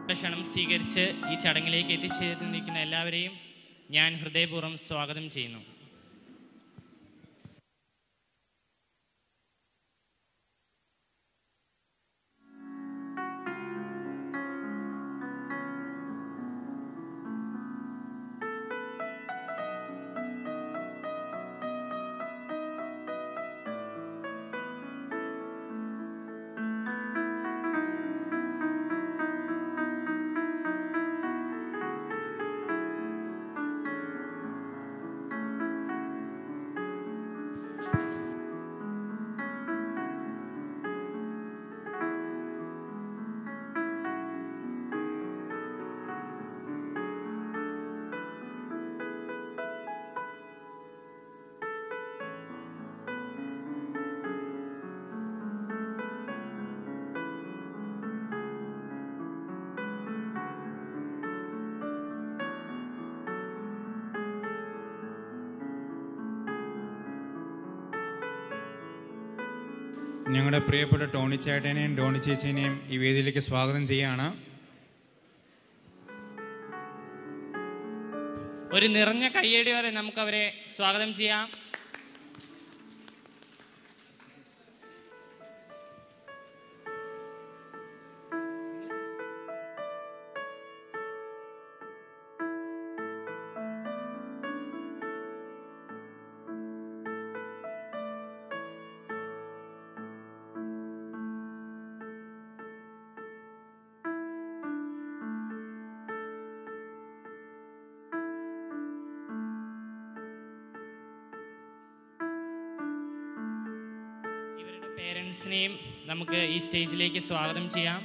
ക്ഷണം സ്വീകരിച്ച് ഈ ചടങ്ങിലേക്ക് എത്തിച്ചേർന്നിരിക്കുന്ന എല്ലാവരെയും ഞാൻ ഹൃദയപൂർവ്വം സ്വാഗതം ചെയ്യുന്നു ഞങ്ങളുടെ പ്രിയപ്പെട്ട ടോണി ചേട്ടനെയും ടോണി ചേച്ചീനെയും ഈ വേദിയിലേക്ക് സ്വാഗതം ചെയ്യാണ് ഒരു നിറഞ്ഞ കയ്യടി വരെ നമുക്ക് അവരെ സ്വാഗതം ചെയ്യാം ഇവരുടെ പേരൻസിനെയും നമുക്ക് ഈ സ്റ്റേജിലേക്ക് സ്വാഗതം ചെയ്യാം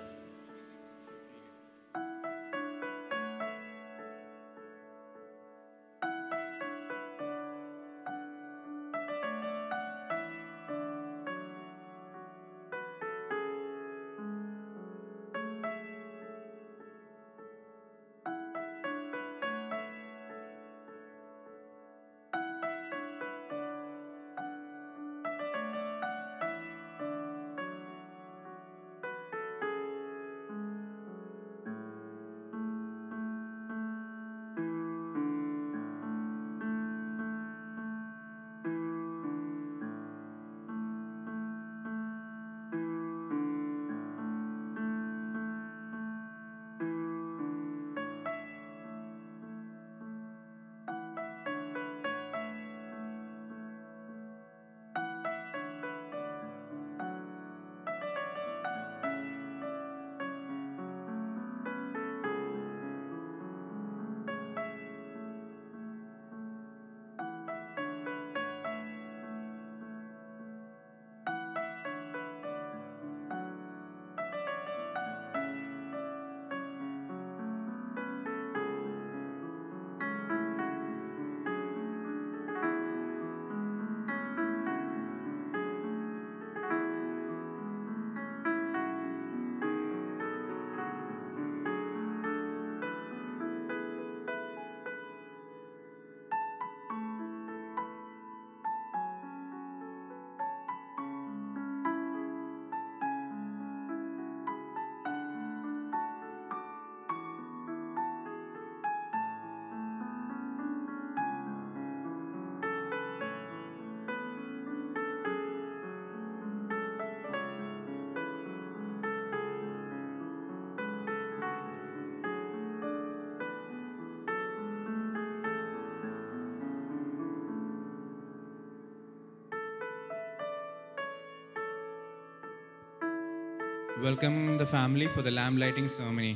Welcome the family for the lamp lighting ceremony.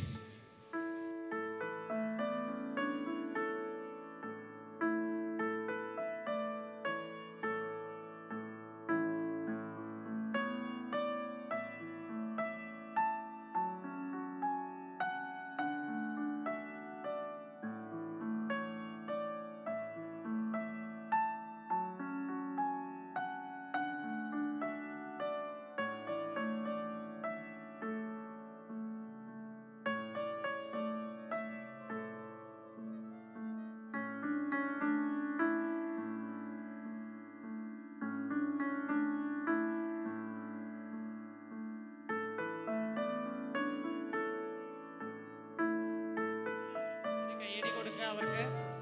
നമുക്ക് അവർക്ക്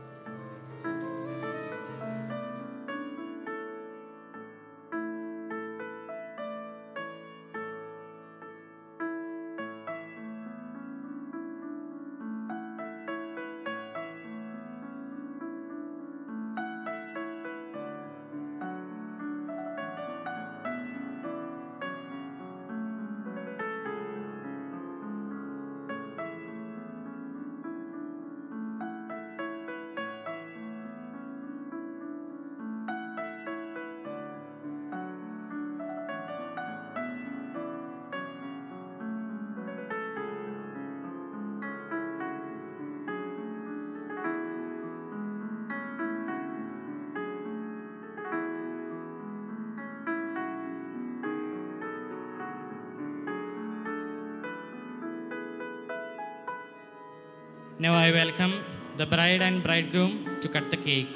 Now I welcome the bride and bridegroom to cut the cake.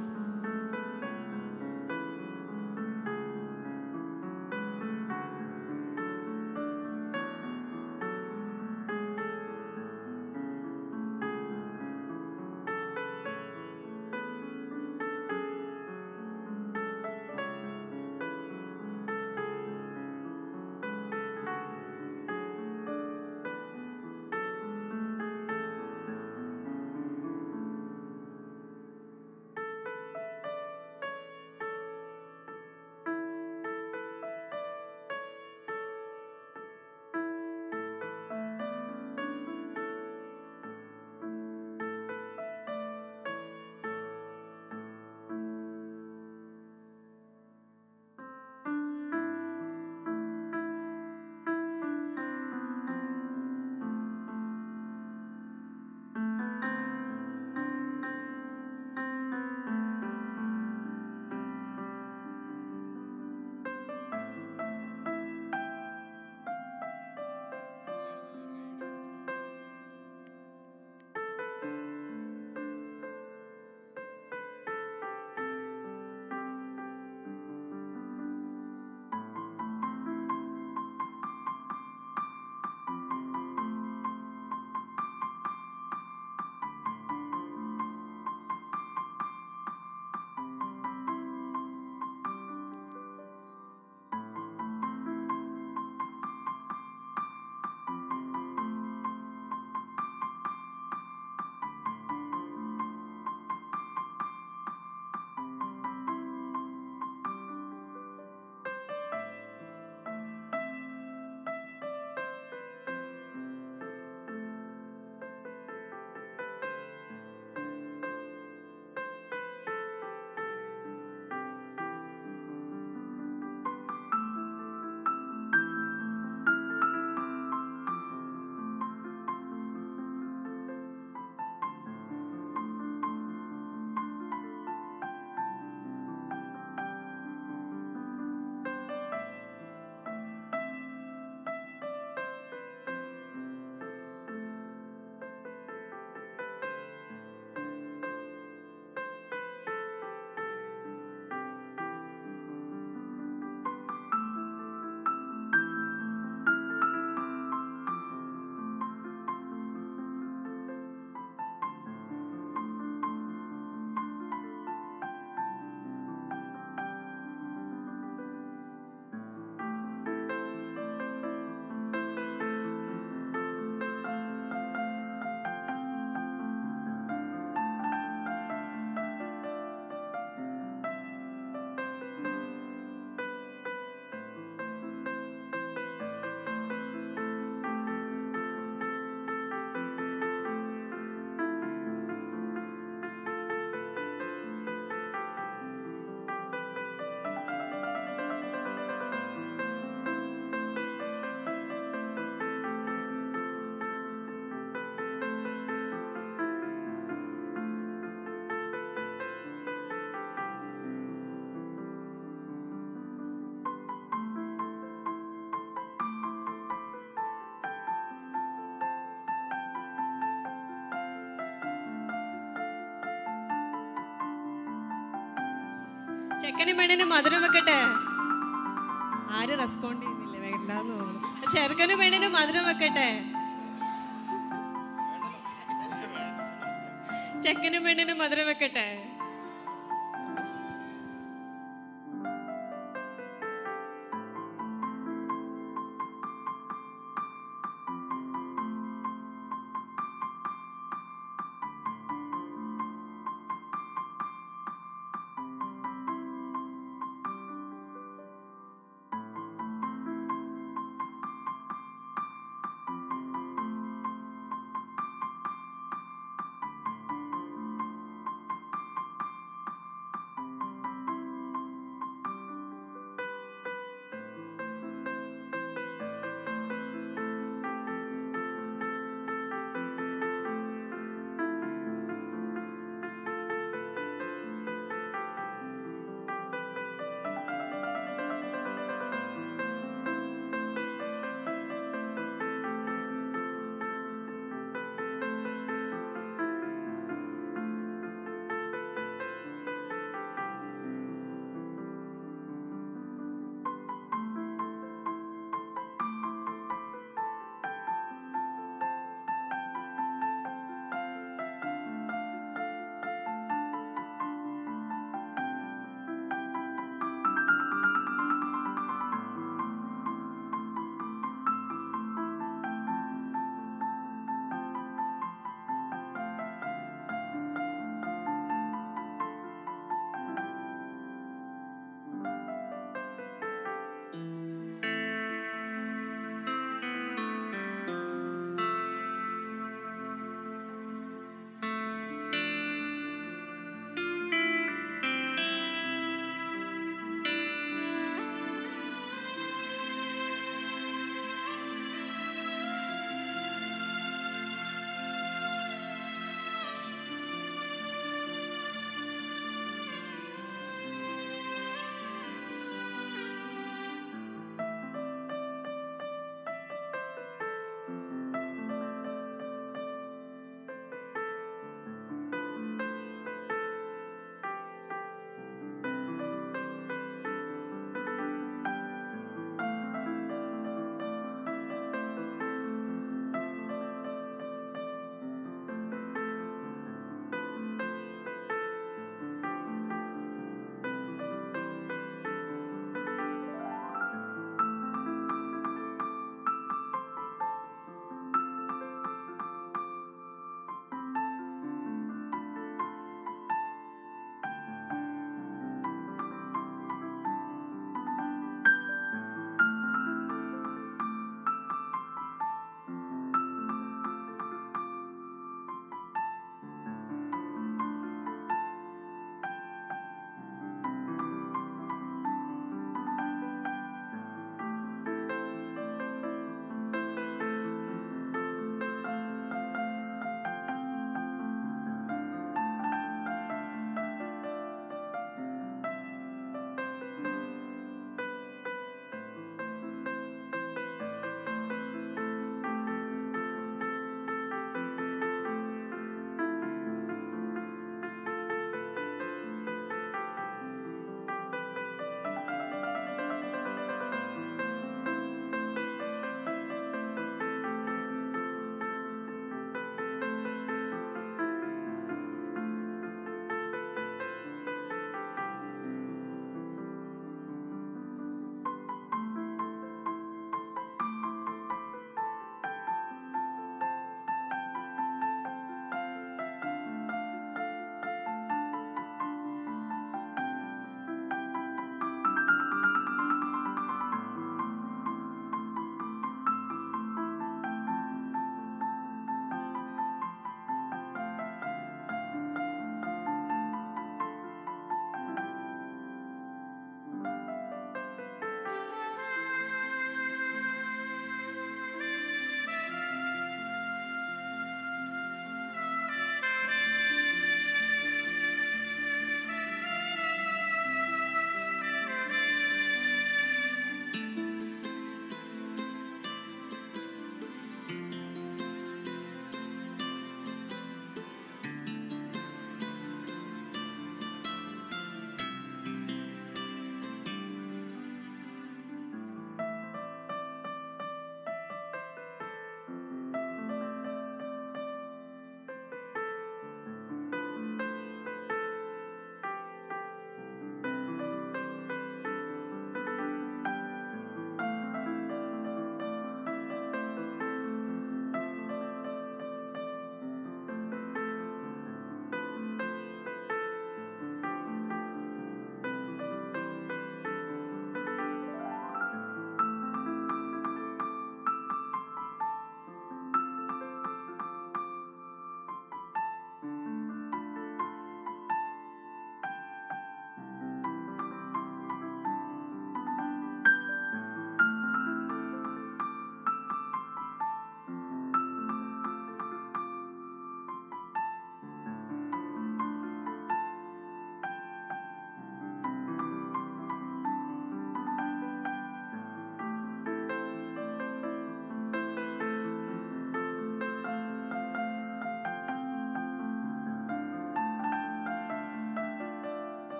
ചെക്കനും പെണ്ണിനും മധുരം വെക്കട്ടെ ആരും റെസ്പോണ്ട് ചെയ്യുന്നില്ല വേണ്ടെന്ന് തോന്നുന്നു ചെറുക്കനും പെണ്ണിനും മധുരം വെക്കട്ടെ ചെക്കനും പെണ്ണിനും മധുരം വെക്കട്ടെ